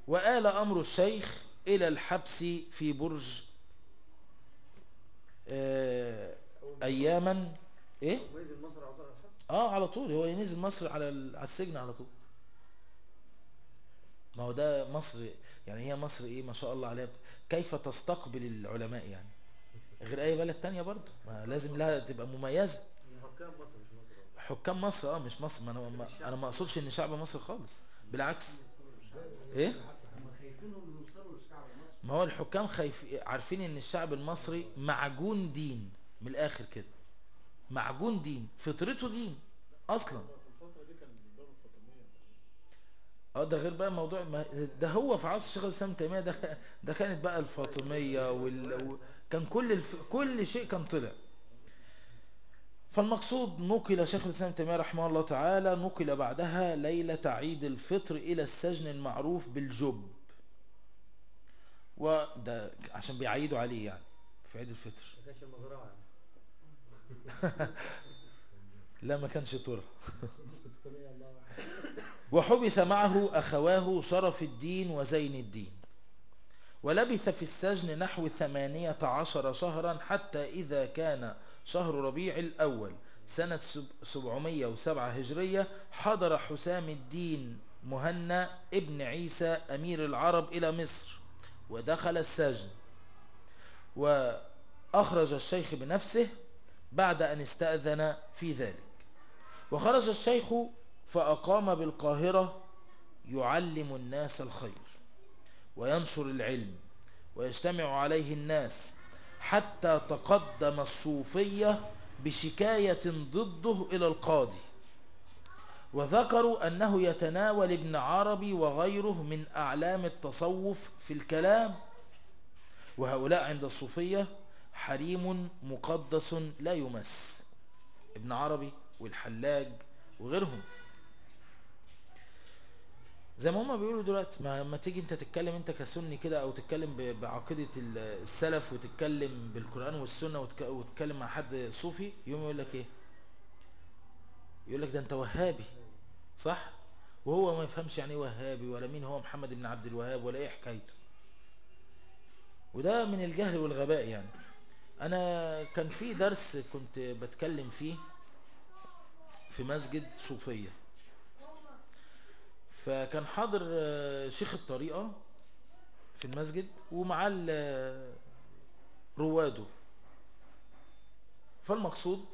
وآل أمر الشيخ إلى الحبس في برج آه، أياما إيه؟ وينزل مصر على طول على الحبس آه على طول هو ينزل مصر على ال- على السجن على طول ما هو ده مصر يعني هي مصر إيه ما شاء الله عليها كيف تستقبل العلماء يعني غير أي بلد تانية برضه ما لازم لها تبقى مميزة حكام مصر مش مصر والله. حكام مصر اه مش مصر ما انا ما انا ما اقصدش ان شعب مصر خالص بالعكس ايه هم خايفينهم يوصلوا لشعب مصر ما هو الحكام خايف عارفين ان الشعب المصري معجون دين من الاخر كده معجون دين فطرته دين اصلا في الفترة دي كان الدولة الفاطمية اه ده غير بقى موضوع ما ده هو في عصر الشيخ الاسلام تيميه ده ده كانت بقى الفاطميه وال... و- كان كل الف... كل شيء كان طلع فالمقصود نقل شيخ الاسلام تيميه رحمه الله تعالى نقل بعدها ليله عيد الفطر الى السجن المعروف بالجب وده عشان بيعيدوا عليه يعني في عيد الفطر ما كانش المزرعة يعني لا ما كانش طرى وحبس معه أخواه شرف الدين وزين الدين ولبث في السجن نحو ثمانية عشر شهرا حتى إذا كان شهر ربيع الأول سنة سب- 707 هجرية حضر حسام الدين مهنا ابن عيسى أمير العرب إلى مصر ودخل السجن وأخرج الشيخ بنفسه بعد أن استأذن في ذلك وخرج الشيخ فأقام بالقاهرة يعلم الناس الخير وينشر العلم ويجتمع عليه الناس حتى تقدم الصوفية بشكاية ضده إلى القاضي وذكروا أنه يتناول ابن عربي وغيره من أعلام التصوف في الكلام وهؤلاء عند الصوفية حريم مقدس لا يمس ابن عربي والحلاج وغيرهم زي ما هما بيقولوا دلوقتي ما, ما تيجي انت تتكلم انت كسني كده او تتكلم ب- بعقيدة ال- السلف وتتكلم بالقرآن والسنة وتك- وتتكلم مع حد صوفي يوم يقول لك ايه يقول لك ده انت وهابي صح وهو ما يفهمش يعني ايه وهابي ولا مين هو محمد بن عبد الوهاب ولا ايه حكايته وده من الجهل والغباء يعني انا كان في درس كنت بتكلم فيه في مسجد صوفية فكان حاضر آه، شيخ الطريقة في المسجد ومعاه ال- رواده فالمقصود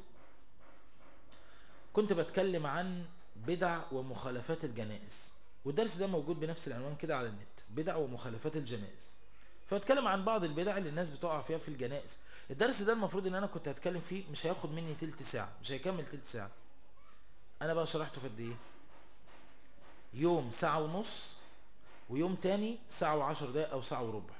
كنت بتكلم عن بدع ومخالفات الجنائز والدرس ده موجود بنفس العنوان كده على النت بدع ومخالفات الجنائز فاتكلم عن بعض البدع اللي الناس بتقع فيها في الجنائز الدرس ده المفروض ان انا كنت هتكلم فيه مش هياخد مني تلت ساعة مش هيكمل تلت ساعة انا بقى شرحته في قد ايه يوم ساعة ونص ويوم تاني ساعة وعشر دقايق او ساعة وربع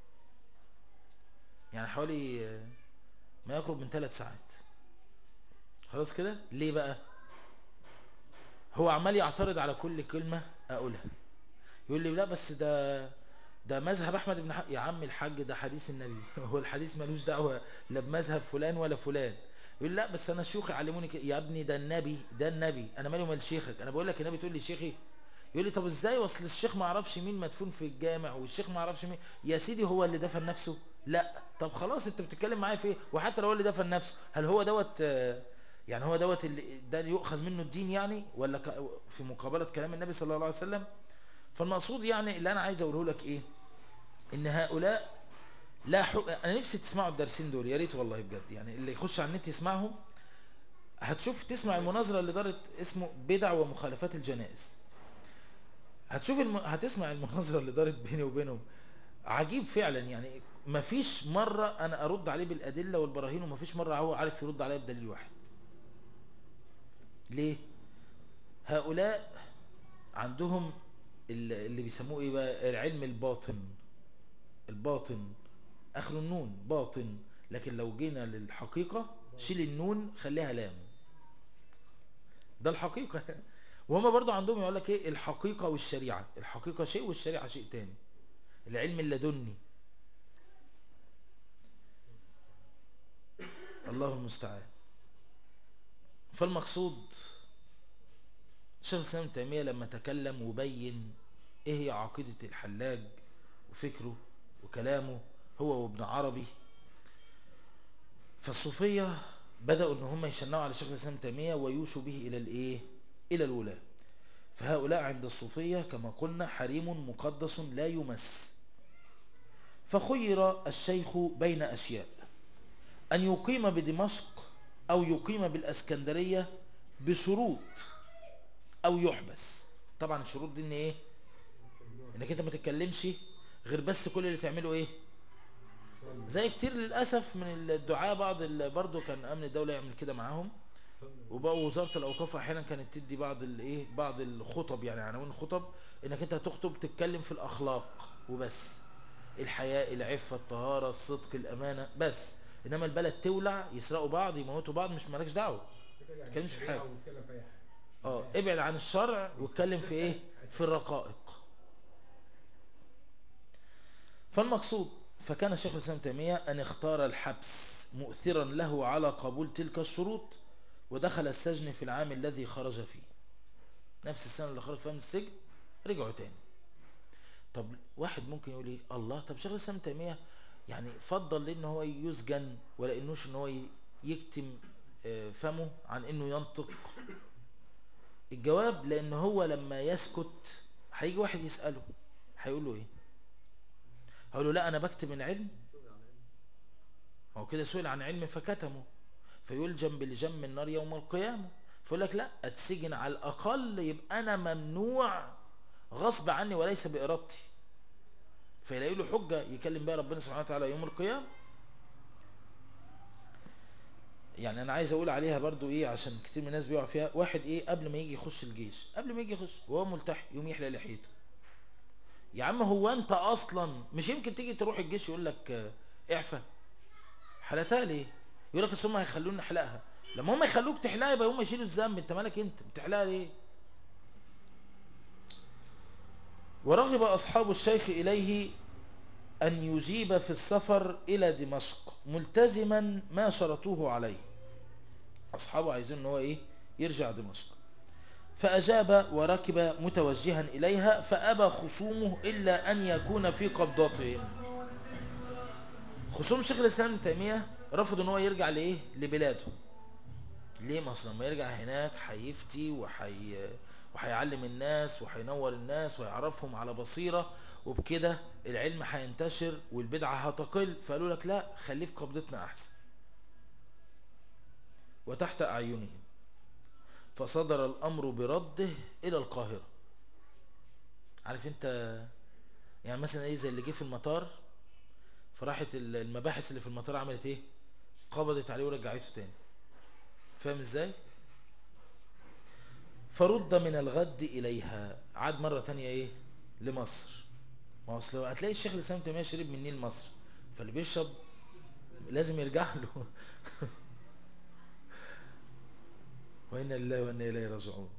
يعني حوالي آه، ما يقرب من ثلاث ساعات خلاص كده ليه بقى هو عمال يعترض على كل كلمة اقولها يقول لي لا بس ده ده مذهب احمد بن حق يا عم الحاج ده حديث النبي هو الحديث ملوش دعوة لا بمذهب فلان ولا فلان يقول لا بس انا شيوخي علموني كده يا ابني ده النبي ده النبي انا مالي ومال شيخك انا بقول لك النبي تقول لي شيخي يقول لي طب ازاي وصل الشيخ ما عرفش مين مدفون في الجامع والشيخ ما عرفش مين يا سيدي هو اللي دفن نفسه لا طب خلاص انت بتتكلم معايا في ايه وحتى لو هو اللي دفن نفسه هل هو دوت آه، يعني هو دوت اللي ده اللي يؤخذ منه الدين يعني ولا ك- في مقابلة كلام النبي صلى الله عليه وسلم فالمقصود يعني اللي انا عايز اقوله لك ايه ان هؤلاء لا حق... انا نفسي تسمعوا الدرسين دول يا ريت والله بجد يعني اللي يخش على النت يسمعهم هتشوف تسمع المناظرة اللي دارت اسمه بدع ومخالفات الجنائز هتشوف الم... هتسمع المناظرة اللي دارت بيني وبينهم عجيب فعلا يعني مفيش مرة انا ارد عليه بالادلة والبراهين ومفيش مرة هو عارف يرد عليا بدليل واحد ليه هؤلاء عندهم ال- اللي بيسموه ايه بقى العلم الباطن الباطن اخر النون باطن لكن لو جينا للحقيقة شيل النون خليها لام ده الحقيقة وهما برضو عندهم يقول لك ايه الحقيقة والشريعة الحقيقة شيء والشريعة شيء تاني العلم اللدني الله المستعان فالمقصود شيخ الاسلام ابن تيمية لما تكلم وبين ايه هي عقيدة الحلاج وفكره وكلامه هو وابن عربي فالصوفية بدأوا ان هم يشنعوا على شيخ الاسلام تيمية ويوشوا به الى الايه الى الولاة فهؤلاء عند الصوفية كما قلنا حريم مقدس لا يمس فخير الشيخ بين أشياء أن يقيم بدمشق أو يقيم بالأسكندرية بشروط أو يحبس طبعا الشروط دي ان ايه انك انت ما تتكلمش غير بس كل اللي تعمله ايه زي كتير للأسف من الدعاء بعض ال- برضو كان أمن الدولة يعمل كده معاهم وبقى وزارة الأوقاف أحيانا كانت تدي بعض الايه بعض الخطب يعني عناوين الخطب انك انت هتخطب تتكلم في الأخلاق وبس الحياء العفة الطهارة الصدق الأمانة بس إنما البلد تولع يسرقوا بعض يموتوا بعض مش مالكش دعوة تتكلمش في حاجة. وتتكلم في اي حاجه اه ابعد عن الشرع واتكلم في ايه في الرقائق فالمقصود فكان شيخ الإسلام تيمية أن اختار الحبس مؤثرا له على قبول تلك الشروط ودخل السجن في العام الذي خرج فيه نفس السنة اللي خرج فيها من السجن رجعوا تاني طب واحد ممكن يقول ايه الله طب شيخ الإسلام تيمية يعني فضل ليه ان هو يسجن ولا انوش ان هو ي- يكتم آه، فمه عن انه ينطق الجواب لان هو لما يسكت هيجي واحد يسأله هيقول له ايه هيقول له لا انا بكتم العلم سوري على العلم. هو كده سئل عن علم فكتمه فيلجم بلجم النار يوم القيامة فيقول لك لا اتسجن على الأقل يبقى أنا ممنوع غصب عني وليس بإرادتي فيلاقي له حجة يكلم بها ربنا سبحانه وتعالى يوم القيامة يعني أنا عايز أقول عليها برضو إيه عشان كتير من الناس بيقع فيها واحد إيه قبل ما يجي يخش الجيش قبل ما يجي يخش وهو ملتحي يوم يحلق لحيته يا عم هو أنت أصلا مش يمكن تيجي تروح الجيش يقول لك آه، اعفى حلقتها ليه يقول لك اصل هم هيخلوني احلقها لما هم يخلوك تحلقها يبقى هم يشيلوا الذنب انت مالك انت بتحلقها ليه ورغب اصحاب الشيخ اليه ان يجيب في السفر الى دمشق ملتزما ما شرطوه عليه اصحابه عايزين ان هو ايه يرجع دمشق فاجاب وركب متوجها اليها فابى خصومه الا ان يكون في قبضتهم خصوم شيخ الاسلام ابن تيميه رفض ان هو يرجع لايه لبلاده ليه ما اصلا لما يرجع هناك هيفتي وحي... وهيعلم الناس وهينور الناس ويعرفهم على بصيرة وبكده العلم هينتشر والبدعة هتقل فقالوا لك لا خليه في قبضتنا احسن وتحت اعينهم فصدر الامر برده الى القاهرة عارف انت يعني مثلا ايه زي اللي جه في المطار فراحت ال- المباحث اللي في المطار عملت ايه قبضت عليه ورجعته تاني فاهم ازاي فرد من الغد اليها عاد مرة تانية ايه لمصر ما هو اصل هتلاقي الشيخ الاسلام تيمية شرب من نيل مصر فاللي بيشرب لازم يرجع له وإنا لله وإنا إليه راجعون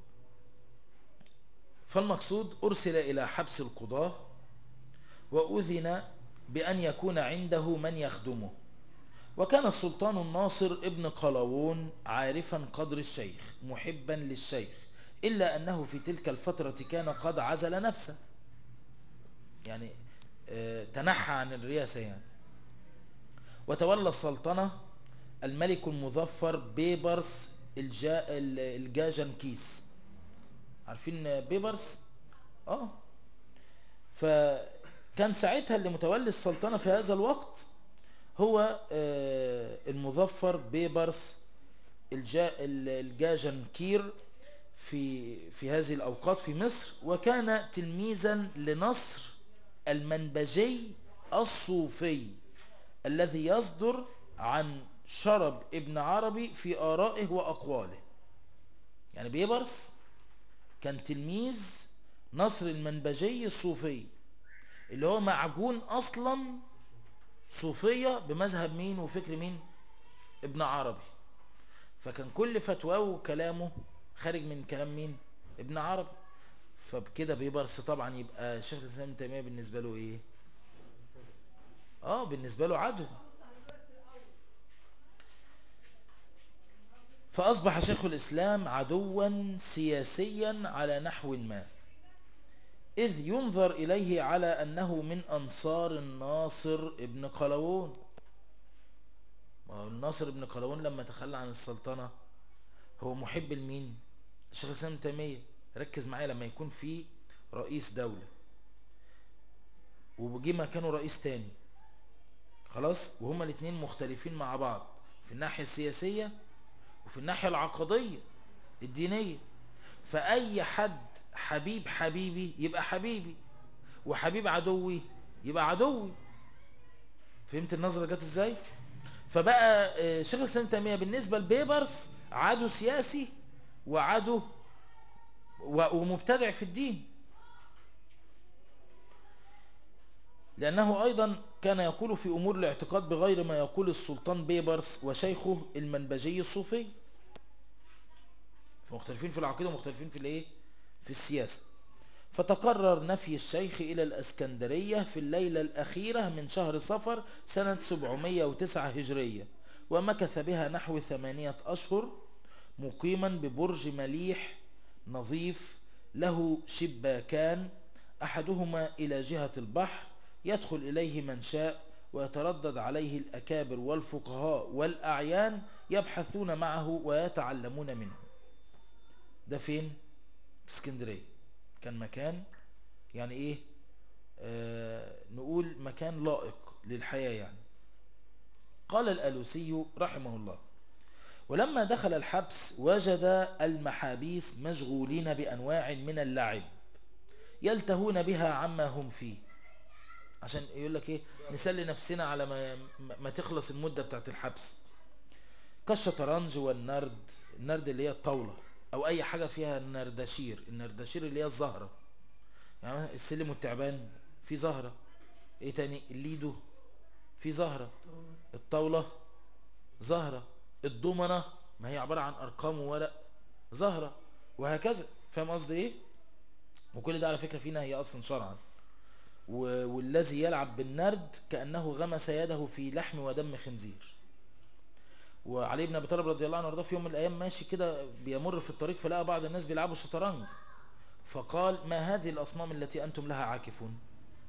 فالمقصود أرسل إلى حبس القضاة وأذن بأن يكون عنده من يخدمه وكان السلطان الناصر ابن قلاوون عارفا قدر الشيخ محبا للشيخ إلا أنه في تلك الفترة كان قد عزل نفسه يعني آه، تنحى عن الرئاسة يعني وتولى السلطنة الملك المظفر بيبرس الجا الجاجنكيس عارفين بيبرس اه فكان ساعتها اللي متولي السلطنة في هذا الوقت هو آه، المظفر بيبرس الجا الجاجنكير في في هذه الأوقات في مصر وكان تلميذا لنصر المنبجي الصوفي الذي يصدر عن شرب ابن عربي في آرائه وأقواله يعني بيبرس كان تلميذ نصر المنبجي الصوفي اللي هو معجون أصلا صوفية بمذهب مين وفكر مين ابن عربي فكان كل فتواه وكلامه خارج من كلام مين ابن عربي فبكده بيبرس طبعا يبقى شيخ الاسلام ابن تيميه بالنسبه له ايه اه بالنسبه له عدو فاصبح شيخ الاسلام عدوا سياسيا على نحو ما إذ ينظر إليه على أنه من أنصار الناصر ابن قلاوون ما هو الناصر ابن قلاوون لما تخلى عن السلطنة هو محب المين الشيخ الإسلام ابن تيمية ركز معايا لما يكون في رئيس دولة وبجي مكانه رئيس تاني خلاص وهما الاثنين مختلفين مع بعض في الناحية السياسية وفي الناحية العقدية الدينية فأي حد حبيب حبيبي يبقى حبيبي وحبيب عدوي يبقى عدوي فهمت النظرة جت ازاي فبقى آه، شيخ الاسلام ابن تيمية بالنسبة لبيبرس عدو سياسي وعدو و- ومبتدع في الدين لأنه أيضا كان يقول في أمور الاعتقاد بغير ما يقول السلطان بيبرس وشيخه المنبجي الصوفي فمختلفين في العقيدة ومختلفين في الايه في السياسة فتقرر نفي الشيخ إلى الأسكندرية في الليلة الأخيرة من شهر صفر سنة 709 هجرية ومكث بها نحو ثمانية أشهر مقيما ببرج مليح نظيف له شباكان أحدهما إلى جهة البحر يدخل إليه من شاء ويتردد عليه الأكابر والفقهاء والأعيان يبحثون معه ويتعلمون منه ده فين؟ في اسكندرية كان مكان يعني ايه آه نقول مكان لائق للحياة يعني قال الألوسي رحمه الله ولما دخل الحبس وجد المحابيس مشغولين بأنواع من اللعب يلتهون بها عما هم فيه عشان يقول لك ايه نسلي نفسنا على ما, ما تخلص المدة بتاعت الحبس كالشطرنج والنرد النرد اللي هي الطاولة او اي حاجة فيها النردشير النردشير اللي هي الزهرة يعني السلم والتعبان في زهرة ايه تاني الليدو في زهرة الطاولة زهرة الضمنة ما هي عبارة عن ارقام وورق زهرة وهكذا فاهم قصدي ايه وكل ده على فكرة فينا هي اصلا شرعا و- والذي يلعب بالنرد كأنه غمس يده في لحم ودم خنزير وعلي بن ابي طالب رضي الله عنه وارضاه في يوم من الايام ماشي كده بيمر في الطريق فلقى بعض الناس بيلعبوا شطرنج فقال ما هذه الاصنام التي انتم لها عاكفون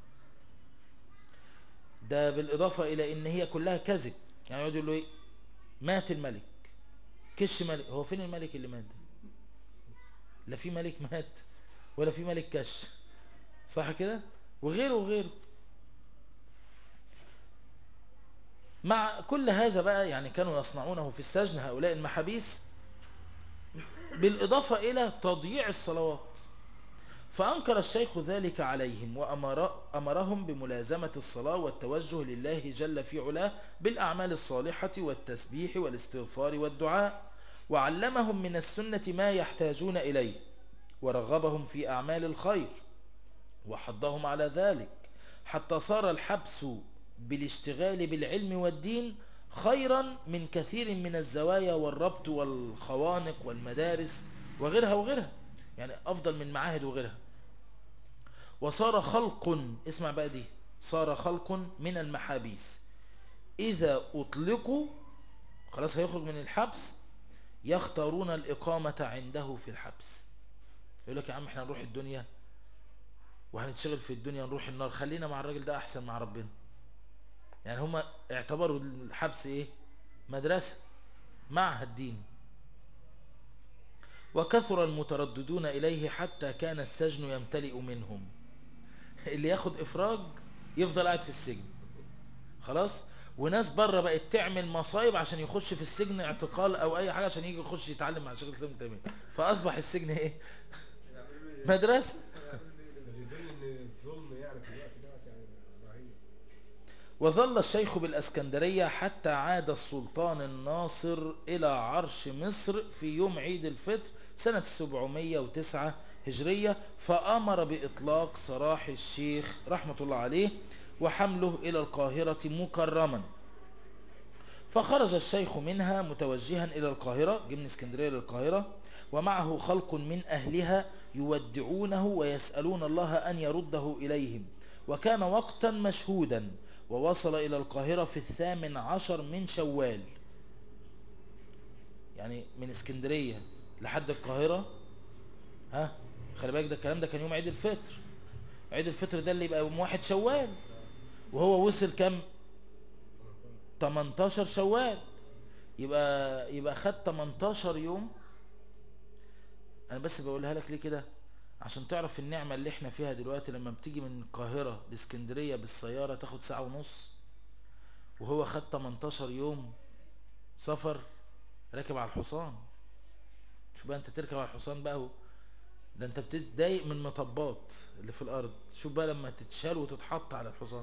ده بالاضافه الى ان هي كلها كذب يعني يقعد يقول له ايه مات الملك كش ملك هو فين الملك اللي مات ده لا في ملك مات ولا في ملك كش صح كده وغيره وغيره مع كل هذا بقى يعني كانوا يصنعونه في السجن هؤلاء المحابيس بالإضافة إلى تضييع الصلوات فأنكر الشيخ ذلك عليهم وأمر أمرهم بملازمة الصلاة والتوجه لله جل في علاه بالأعمال الصالحة والتسبيح والاستغفار والدعاء وعلمهم من السنة ما يحتاجون إليه ورغبهم في أعمال الخير وحضهم على ذلك حتى صار الحبس بالاشتغال بالعلم والدين خيرا من كثير من الزوايا والربط والخوانق والمدارس وغيرها وغيرها يعني أفضل من معاهد وغيرها وصار خلق اسمع بقى دي صار خلق من المحابيس إذا أطلقوا خلاص هيخرج من الحبس يختارون الإقامة عنده في الحبس يقول لك يا عم احنا نروح الدنيا وهنتشغل في الدنيا نروح النار خلينا مع الراجل ده أحسن مع ربنا يعني هم اعتبروا الحبس ايه مدرسة معهد ديني وكثر المترددون إليه حتى كان السجن يمتلئ منهم اللي ياخد إفراج يفضل قاعد في السجن خلاص وناس بره بقت تعمل مصايب عشان يخش في السجن اعتقال او اي حاجة عشان يجي يخش يتعلم مع شيخ الاسلام تيمية فاصبح السجن ايه مدرسة اللي يبين ان الظلم يعني في الوقت ده يعني رهيب وظل الشيخ بالأسكندرية حتى عاد السلطان الناصر إلى عرش مصر في يوم عيد الفطر سنة 709 هجرية فأمر بإطلاق سراح الشيخ رحمة الله عليه وحمله إلى القاهرة مكرما فخرج الشيخ منها متوجها إلى القاهرة جه من اسكندرية للقاهرة ومعه خلق من أهلها يودعونه ويسألون الله أن يرده إليهم وكان وقتا مشهودا ووصل إلى القاهرة في الثامن عشر من شوال يعني من اسكندرية لحد القاهرة ها خلي بالك ده الكلام ده كان يوم عيد الفطر عيد الفطر ده اللي يبقى يوم واحد شوال وهو وصل كم 18 شوال يبقى يبقى خد 18 يوم انا بس بقولها لك ليه كده عشان تعرف النعمة اللي احنا فيها دلوقتي لما بتيجي من القاهرة لاسكندرية بالسيارة تاخد ساعة ونص وهو خد 18 يوم سفر راكب على الحصان شو بقى انت تركب على الحصان بقى هو. ده انت بتتضايق من المطبات اللي في الارض شوف بقى لما تتشال وتتحط على الحصان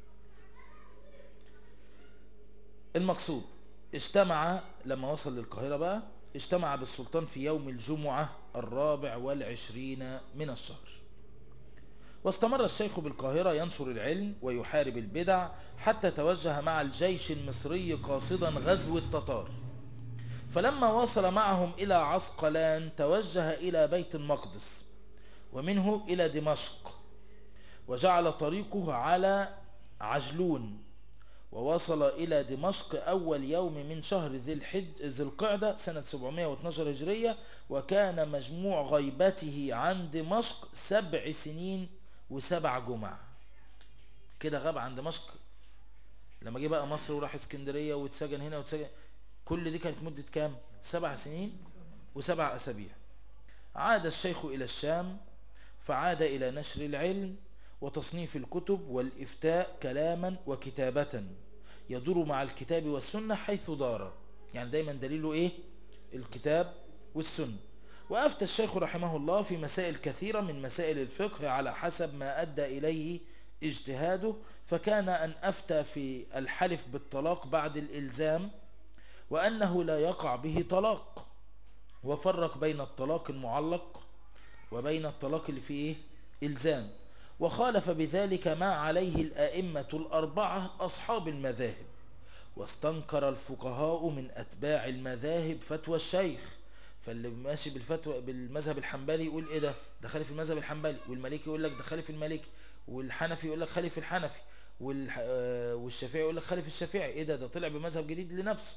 المقصود اجتمع لما وصل للقاهرة بقى اجتمع بالسلطان في يوم الجمعة الرابع والعشرين من الشهر واستمر الشيخ بالقاهرة ينشر العلم ويحارب البدع حتى توجه مع الجيش المصري قاصدا غزو التتار فلما وصل معهم إلى عسقلان توجه إلى بيت المقدس ومنه إلى دمشق وجعل طريقه على عجلون ووصل إلى دمشق أول يوم من شهر ذي الحج ذي القعدة سنة 712 هجرية وكان مجموع غيبته عن دمشق سبع سنين وسبع جمع كده غاب عن دمشق لما جه بقى مصر وراح اسكندرية واتسجن هنا واتسجن كل دي كانت مدة كام سبع سنين وسبع أسابيع عاد الشيخ إلى الشام فعاد إلى نشر العلم وتصنيف الكتب والإفتاء كلاما وكتابة يدور مع الكتاب والسنة حيث دار يعني دايما دليله إيه الكتاب والسنة وأفتى الشيخ رحمه الله في مسائل كثيرة من مسائل الفقه على حسب ما أدى إليه اجتهاده فكان أن أفتى في الحلف بالطلاق بعد الإلزام وأنه لا يقع به طلاق وفرق بين الطلاق المعلق وبين الطلاق اللي فيه إلزام وخالف بذلك ما عليه الآئمة الأربعة أصحاب المذاهب واستنكر الفقهاء من أتباع المذاهب فتوى الشيخ فاللي ماشي بالفتوى بالمذهب الحنبلي يقول ايه ده ده خالف المذهب الحنبلي والمالكي يقول لك ده خالف المالكي والحنفي يقول لك خالف الحنفي والشافعي يقول لك خالف الشافعي ايه ده ده طلع بمذهب جديد لنفسه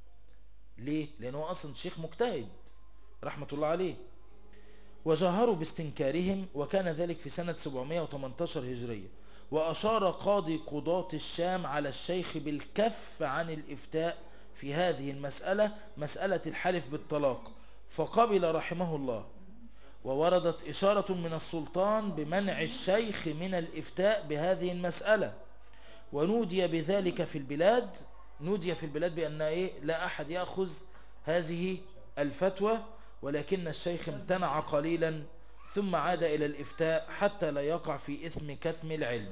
ليه لانه اصلا شيخ مجتهد رحمة الله عليه وجهروا باستنكارهم وكان ذلك في سنة 718 هجرية وأشار قاضي قضاة الشام على الشيخ بالكف عن الإفتاء في هذه المسألة مسألة الحلف بالطلاق فقبل رحمه الله ووردت إشارة من السلطان بمنع الشيخ من الإفتاء بهذه المسألة ونودي بذلك في البلاد نودي في البلاد بأن إيه لا أحد يأخذ هذه الفتوى ولكن الشيخ امتنع قليلا ثم عاد إلى الإفتاء حتى لا يقع في إثم كتم العلم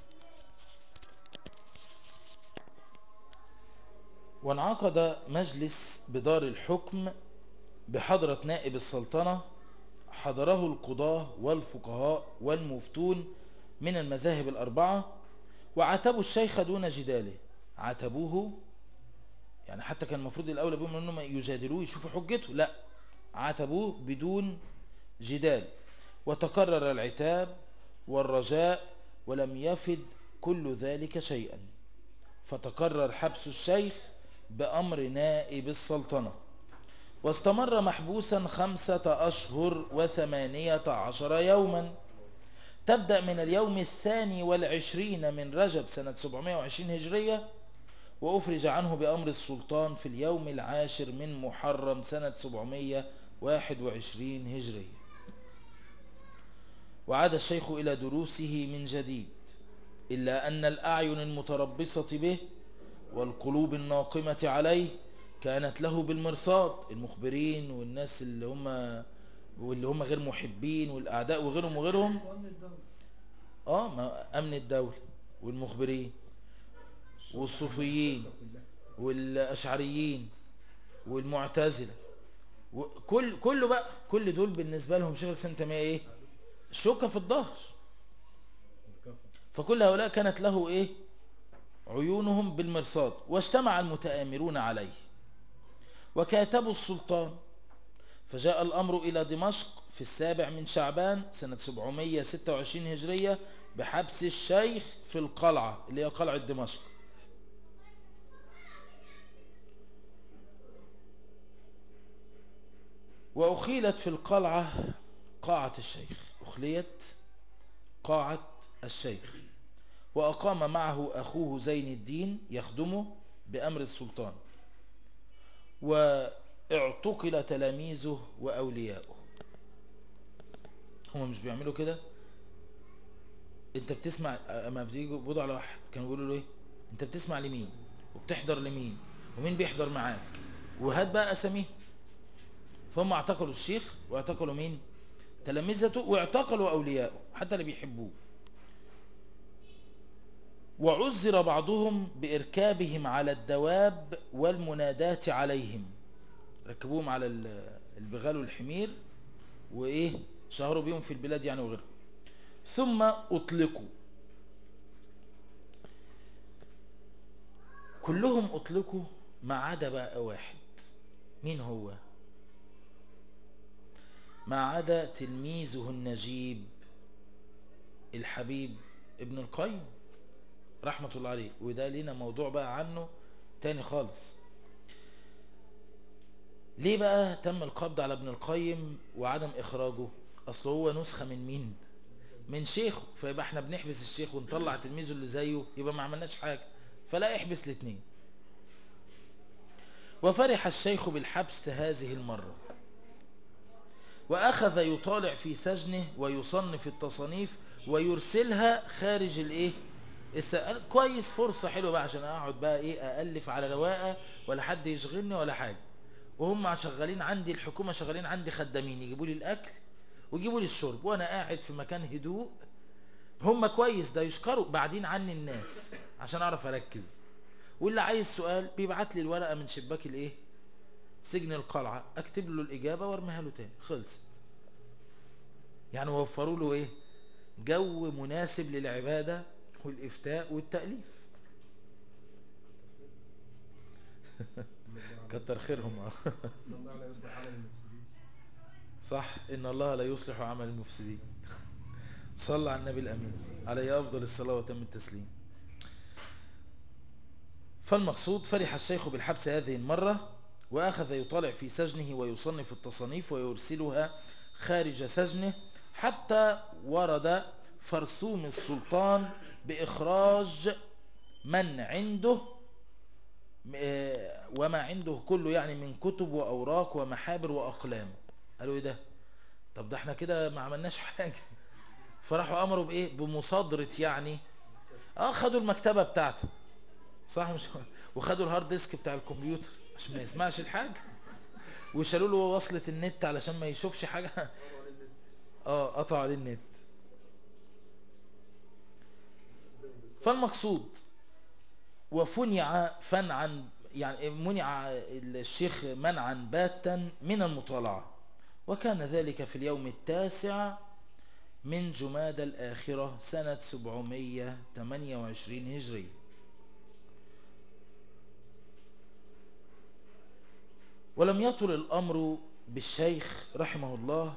وانعقد مجلس بدار الحكم بحضرة نائب السلطنة حضره القضاة والفقهاء والمفتون من المذاهب الأربعة وعاتبوا الشيخ دون جداله عاتبوه يعني حتى كان المفروض الأولى بهم أنهم يجادلوه يشوفوا حجته لا عاتبوه بدون جدال وتكرر العتاب والرجاء ولم يفد كل ذلك شيئا فتكرر حبس الشيخ بأمر نائب السلطنة واستمر محبوسا خمسة أشهر وثمانية عشر يوما تبدأ من اليوم الثاني والعشرين من رجب سنة 720 هجرية وأفرج عنه بأمر السلطان في اليوم العاشر من محرم سنة 721 هجرية وعاد الشيخ إلى دروسه من جديد إلا أن الأعين المتربصة به والقلوب الناقمة عليه كانت له بالمرصاد المخبرين والناس اللي هم واللي هم غير محبين والأعداء وغيرهم وغيرهم اه ما أمن الدولة والمخبرين والصوفيين والأشعريين والمعتزلة وكل كله بقى كل دول بالنسبة لهم شيخ الإسلام تيمية ايه شوكة في الظهر فكل هؤلاء كانت له ايه عيونهم بالمرصاد واجتمع المتآمرون عليه وكاتبوا السلطان فجاء الأمر إلى دمشق في السابع من شعبان سنة 726 هجرية بحبس الشيخ في القلعة اللي هي قلعة دمشق وأخيلت في القلعة قاعة الشيخ أخليت قاعة الشيخ وأقام معه أخوه زين الدين يخدمه بأمر السلطان واعتقل تلاميذه وأولياؤه هم مش بيعملوا كده انت بتسمع اما بيجوا بيقولوا على واحد كانوا بيقولوا له ايه انت بتسمع لمين وبتحضر لمين ومين بيحضر معاك وهات بقى اساميهم فهم اعتقلوا الشيخ واعتقلوا مين تلامذته واعتقلوا اولياءه حتى اللي بيحبوه وعزر بعضهم بإركابهم على الدواب والمنادات عليهم ركبوهم على ال- البغال والحمير وإيه شهروا بيهم في البلاد يعني وغيرها ثم أطلقوا كلهم أطلقوا ما عدا بقى واحد مين هو ما عدا تلميذه النجيب الحبيب ابن القيم رحمة الله عليه وده لينا موضوع بقى عنه تاني خالص ليه بقى تم القبض على ابن القيم وعدم اخراجه اصل هو نسخة من مين من شيخه فيبقى احنا بنحبس الشيخ ونطلع تلميذه اللي زيه يبقى ما عملناش حاجة فلا احبس الاثنين وفرح الشيخ بالحبس هذه المرة وأخذ يطالع في سجنه ويصنف التصانيف ويرسلها خارج الايه الس- كويس فرصة حلوة بقى عشان اقعد بقى ايه أألف على رواقة ولا حد يشغلني ولا حاجة وهم شغالين عندي الحكومة شغالين عندي خدامين يجيبوا لي الأكل ويجيبوا لي الشرب وأنا قاعد في مكان هدوء هم كويس ده يشكروا بعدين عني الناس عشان أعرف أركز واللي عايز سؤال بيبعت لي الورقة من شباك الايه سجن القلعة اكتب له الإجابة وارميها له تاني خلصت يعني وفروا له ايه جو مناسب للعبادة والإفتاء والتأليف كتر خيرهم اه إن الله لا يصلح عمل المفسدين صح إن الله لا يصلح عمل المفسدين صلى على النبي الأمين عليه أفضل الصلاة وتم التسليم فالمقصود فرح الشيخ بالحبس هذه المرة وأخذ يطالع في سجنه ويصنف التصانيف ويرسلها خارج سجنه حتى ورد فرسوم السلطان بإخراج من عنده آه، وما عنده كله يعني من كتب وأوراق ومحابر وأقلام قالوا ايه ده طب ده احنا كده ما عملناش حاجة فراحوا امروا بايه بمصادرة يعني اه خدوا المكتبة بتاعته صح مش وخدوا الهارد ديسك بتاع الكمبيوتر عشان ما يسمعش الحاجة وشالوا له وصلة النت علشان ما يشوفش حاجة اه قطعوا عليه النت فالمقصود وفنع فنعا يعني منع الشيخ منعا باتا من المطالعة وكان ذلك في اليوم التاسع من جماد الآخرة سنة 728 هجري ولم يطل الأمر بالشيخ رحمه الله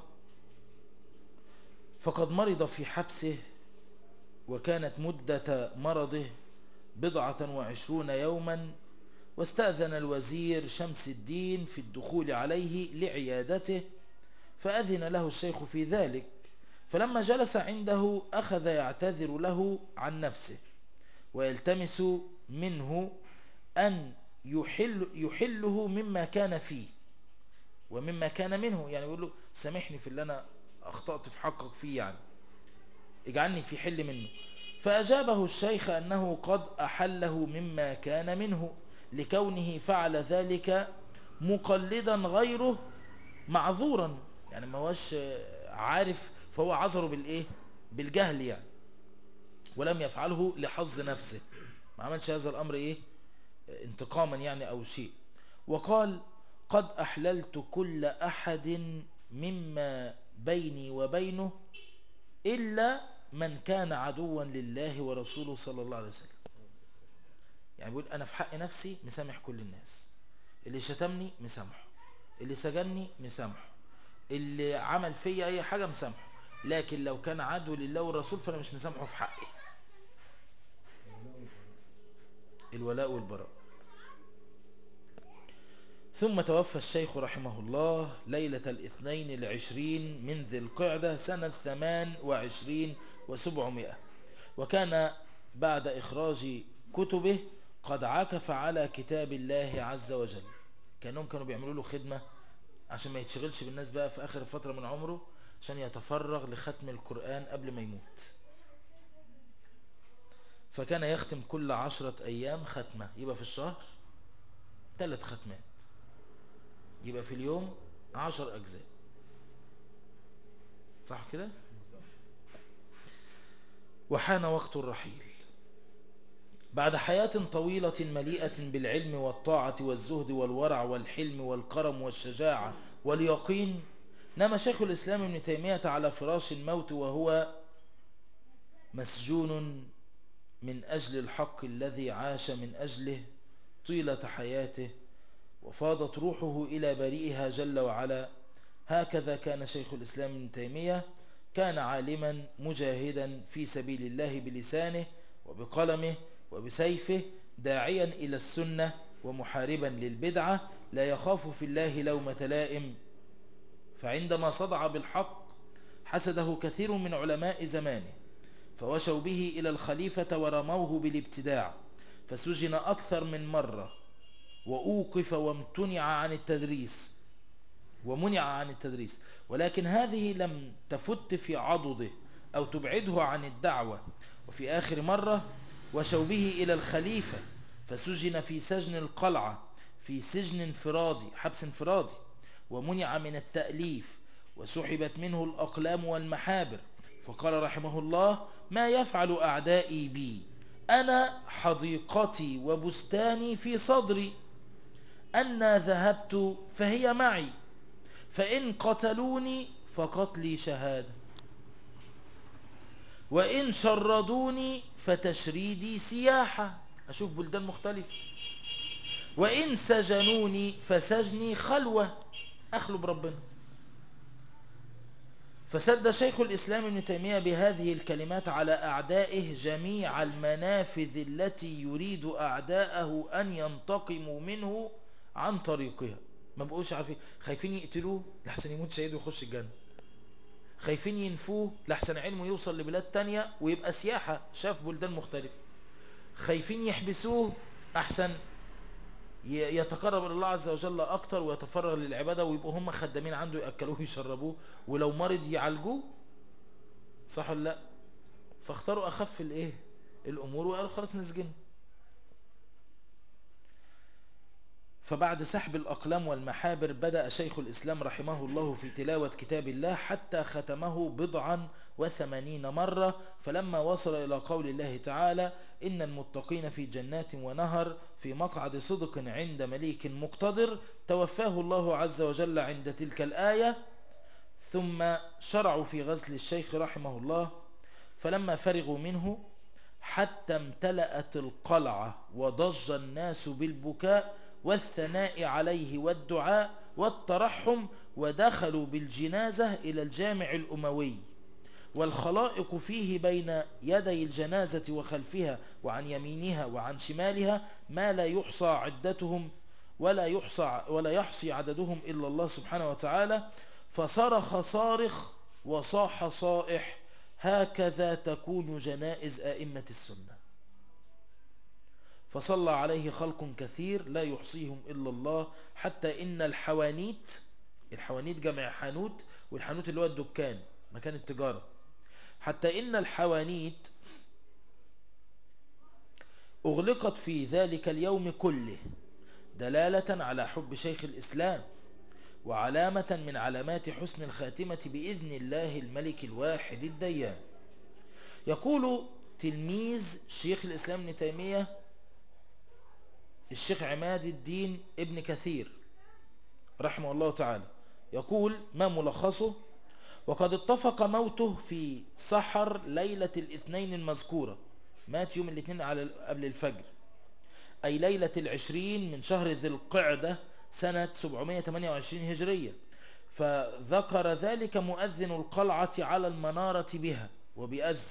فقد مرض في حبسه وكانت مدة مرضه بضعة وعشرون يوما واستأذن الوزير شمس الدين في الدخول عليه لعيادته فأذن له الشيخ في ذلك فلما جلس عنده أخذ يعتذر له عن نفسه ويلتمس منه أن يحل يحله مما كان فيه ومما كان منه يعني يقول له سامحني في اللي أنا أخطأت في حقك فيه يعني اجعلني في حل منه فأجابه الشيخ أنه قد أحله مما كان منه لكونه فعل ذلك مقلدا غيره معذورا يعني ما هوش عارف فهو عذره بالإيه بالجهل يعني ولم يفعله لحظ نفسه ما عملش هذا الأمر إيه انتقاما يعني أو شيء وقال قد أحللت كل أحد مما بيني وبينه إلا من كان عدوا لله ورسوله صلى الله عليه وسلم يعني بيقول أنا في حق نفسي مسامح كل الناس اللي شتمني مسامحه اللي سجني مسامحه اللي عمل فيا أي حاجة مسامحه لكن لو كان عدو لله والرسول فأنا مش مسامحه في حقي الولاء والبراء ثم توفى الشيخ رحمه الله ليلة الاثنين العشرين من ذي القعدة سنة ثمان وعشرين وسبعمائة وكان بعد إخراج كتبه قد عكف على كتاب الله عز وجل كأنهم كانوا بيعملوا له خدمة عشان ما يتشغلش بالناس بقى في آخر فترة من عمره عشان يتفرغ لختم القرآن قبل ما يموت فكان يختم كل عشرة أيام ختمة يبقى في الشهر ثلاث ختمات يبقى في اليوم عشر أجزاء صح كده وحان وقت الرحيل بعد حياة طويلة مليئة بالعلم والطاعة والزهد والورع والحلم والكرم والشجاعة واليقين نام شيخ الإسلام ابن تيمية على فراش الموت وهو مسجون من أجل الحق الذي عاش من أجله طيلة حياته وفاضت روحه إلى بريئها جل وعلا هكذا كان شيخ الإسلام ابن تيمية كان عالما مجاهدا في سبيل الله بلسانه وبقلمه وبسيفه داعيا إلى السنة ومحاربا للبدعة لا يخاف في الله لومة لائم فعندما صدع بالحق حسده كثير من علماء زمانه فوشوا به إلى الخليفة ورموه بالابتداع فسجن أكثر من مرة وأوقف وامتنع عن التدريس ومنع عن التدريس ولكن هذه لم تفت في عضده أو تبعده عن الدعوة وفي آخر مرة وشوا به إلى الخليفة فسجن في سجن القلعة في سجن انفرادي حبس انفرادي ومنع من التأليف وسحبت منه الأقلام والمحابر فقال رحمه الله ما يفعل أعدائي بي أنا حديقتي وبستاني في صدري أنا ذهبت فهي معي فإن قتلوني فقتلي شهادة وإن شردوني فتشريدي سياحة أشوف بلدان مختلفة وإن سجنوني فسجني خلوة أخلو بربنا فسد شيخ الإسلام ابن تيمية بهذه الكلمات على أعدائه جميع المنافذ التي يريد أعداءه أن ينتقموا منه عن طريقها ما بقوش عارفين خايفين يقتلوه لحسن يموت شهيد ويخش الجنة خايفين ينفوه لحسن علمه يوصل لبلاد تانية ويبقى سياحة شاف بلدان مختلفة خايفين يحبسوه أحسن يتقرب إلى الله عز وجل أكتر ويتفرغ للعبادة ويبقوا هم خدامين عنده يأكلوه ويشربوه ولو مرض يعالجوه صح ولا لا فاختاروا أخف الإيه الأمور وقالوا خلاص نسجنه فبعد سحب الأقلام والمحابر بدأ شيخ الإسلام رحمه الله في تلاوة كتاب الله حتى ختمه بضعا وثمانين مرة فلما وصل إلى قول الله تعالى إن المتقين في جنات ونهر في مقعد صدق عند مليك مقتدر توفاه الله عز وجل عند تلك الآية ثم شرعوا في غزل الشيخ رحمه الله فلما فرغوا منه حتى امتلأت القلعة وضج الناس بالبكاء والثناء عليه والدعاء والترحم ودخلوا بالجنازة إلى الجامع الأموي والخلائق فيه بين يدي الجنازة وخلفها وعن يمينها وعن شمالها ما لا يحصى عدتهم ولا يحصى ولا يحصي عددهم إلا الله سبحانه وتعالى فصرخ صارخ وصاح صائح هكذا تكون جنائز آئمة السنة فصلى عليه خلق كثير لا يحصيهم إلا الله حتى إن الحوانيت الحوانيت جمع حانوت والحانوت اللي هو الدكان مكان التجارة حتى إن الحوانيت أغلقت في ذلك اليوم كله دلالة على حب شيخ الإسلام وعلامة من علامات حسن الخاتمة بإذن الله الملك الواحد الديان يقول تلميذ شيخ الإسلام ابن تيمية الشيخ عماد الدين ابن كثير رحمه الله تعالى يقول ما ملخصه وقد اتفق موته في سحر ليلة الاثنين المذكورة مات يوم الاثنين على قبل الفجر أي ليلة العشرين من شهر ذي القعدة سنة 728 هجرية فذكر ذلك مؤذن القلعة على المنارة بها وبأذن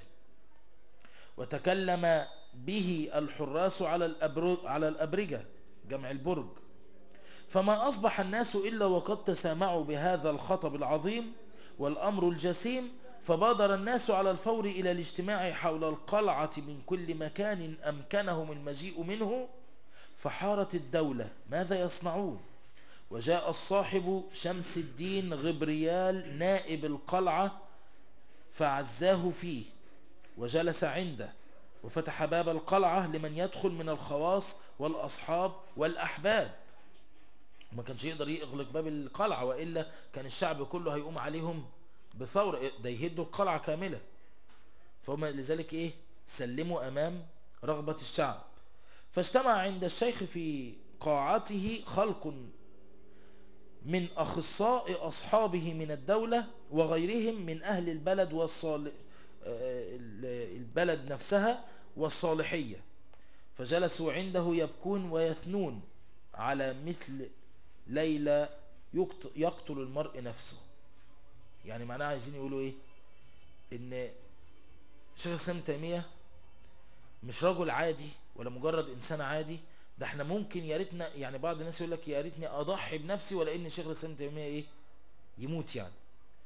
وتكلم به الحراس على على الأبرجة جمع البرج فما أصبح الناس إلا وقد تسامعوا بهذا الخطب العظيم والأمر الجسيم فبادر الناس على الفور إلى الاجتماع حول القلعة من كل مكان أمكنهم المجيء منه فحارت الدولة ماذا يصنعون وجاء الصاحب شمس الدين غبريال نائب القلعة فعزاه فيه وجلس عنده وفتح باب القلعة لمن يدخل من الخواص والأصحاب والأحباب ما كانش يقدر يغلق باب القلعة وإلا كان الشعب كله هيقوم عليهم بثورة ده يهدوا القلعة كاملة فهم لذلك إيه سلموا أمام رغبة الشعب فاجتمع عند الشيخ في قاعته خلق من أخصاء أصحابه من الدولة وغيرهم من أهل البلد والصالح البلد نفسها والصالحية فجلسوا عنده يبكون ويثنون على مثل ليلى يقتل المرء نفسه يعني معناها عايزين يقولوا ايه ان شيخ الاسلام تيمية مش رجل عادي ولا مجرد انسان عادي ده احنا ممكن يا ريتنا يعني بعض الناس يقول لك يا ريتني اضحي بنفسي ولا ان شيخ الاسلام تيمية ايه يموت يعني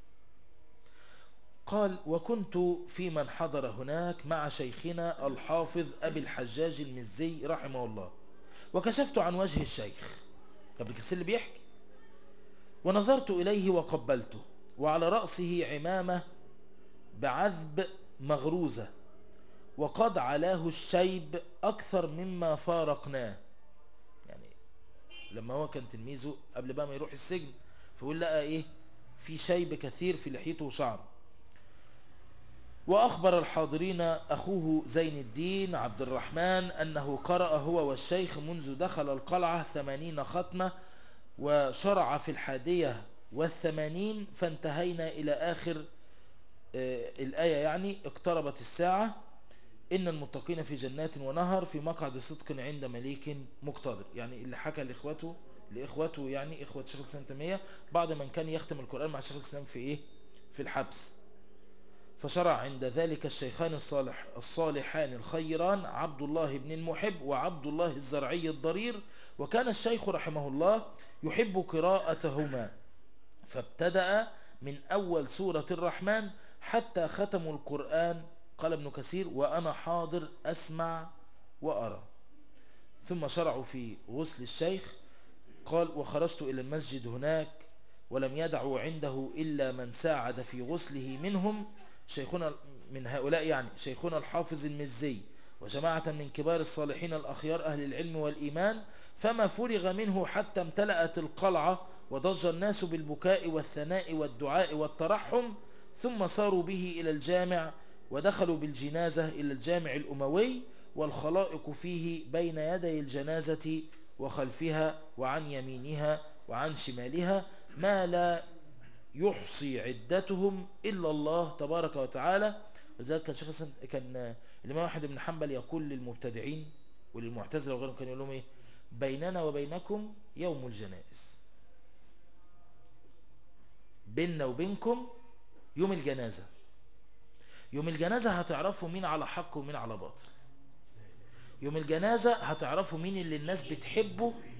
قال وكنت في من حضر هناك مع شيخنا الحافظ أبي الحجاج المزي رحمه الله وكشفت عن وجه الشيخ طب الكسر اللي بيحكي ونظرت إليه وقبلته وعلى رأسه عمامة بعذب مغروزة وقد علاه الشيب أكثر مما فارقناه يعني لما هو كان تلميذه قبل بقى ما يروح السجن فيقول لقى إيه في شيب كثير في لحيته وشعره وأخبر الحاضرين أخوه زين الدين عبد الرحمن أنه قرأ هو والشيخ منذ دخل القلعة ثمانين ختمة وشرع في الحادية والثمانين فانتهينا إلى آخر الآية يعني اقتربت الساعة إن المتقين في جنات ونهر في مقعد صدق عند مليك مقتدر يعني اللي حكى لإخوته لإخوته يعني إخوة شيخ الإسلام تيمية بعد من كان يختم القرآن مع شيخ الإسلام في إيه في الحبس فشرع عند ذلك الشيخان الصالح الصالحان الخيران عبد الله بن المحب وعبد الله الزرعي الضرير وكان الشيخ رحمه الله يحب قراءتهما فابتدأ من أول سورة الرحمن حتى ختموا القرآن قال ابن كثير وأنا حاضر أسمع وأرى ثم شرعوا في غسل الشيخ قال وخرجت إلى المسجد هناك ولم يدعوا عنده إلا من ساعد في غسله منهم شيخنا من هؤلاء يعني شيخنا الحافظ المزي وجماعة من كبار الصالحين الأخيار أهل العلم والإيمان فما فرغ منه حتى امتلأت القلعة وضج الناس بالبكاء والثناء والدعاء والترحم ثم صاروا به إلى الجامع ودخلوا بالجنازة إلى الجامع الأموي والخلائق فيه بين يدي الجنازة وخلفها وعن يمينها وعن شمالها ما لا يحصي عدتهم إلا الله تبارك وتعالى وذلك كان شيخ كان الإمام أحمد بن حنبل يقول للمبتدعين وللمعتزلة وغيرهم كان يقول لهم إيه بيننا وبينكم يوم الجنائز بيننا وبينكم يوم الجنازة يوم الجنازة هتعرفوا مين على حق ومين على باطل يوم الجنازة هتعرفوا مين اللي الناس بتحبه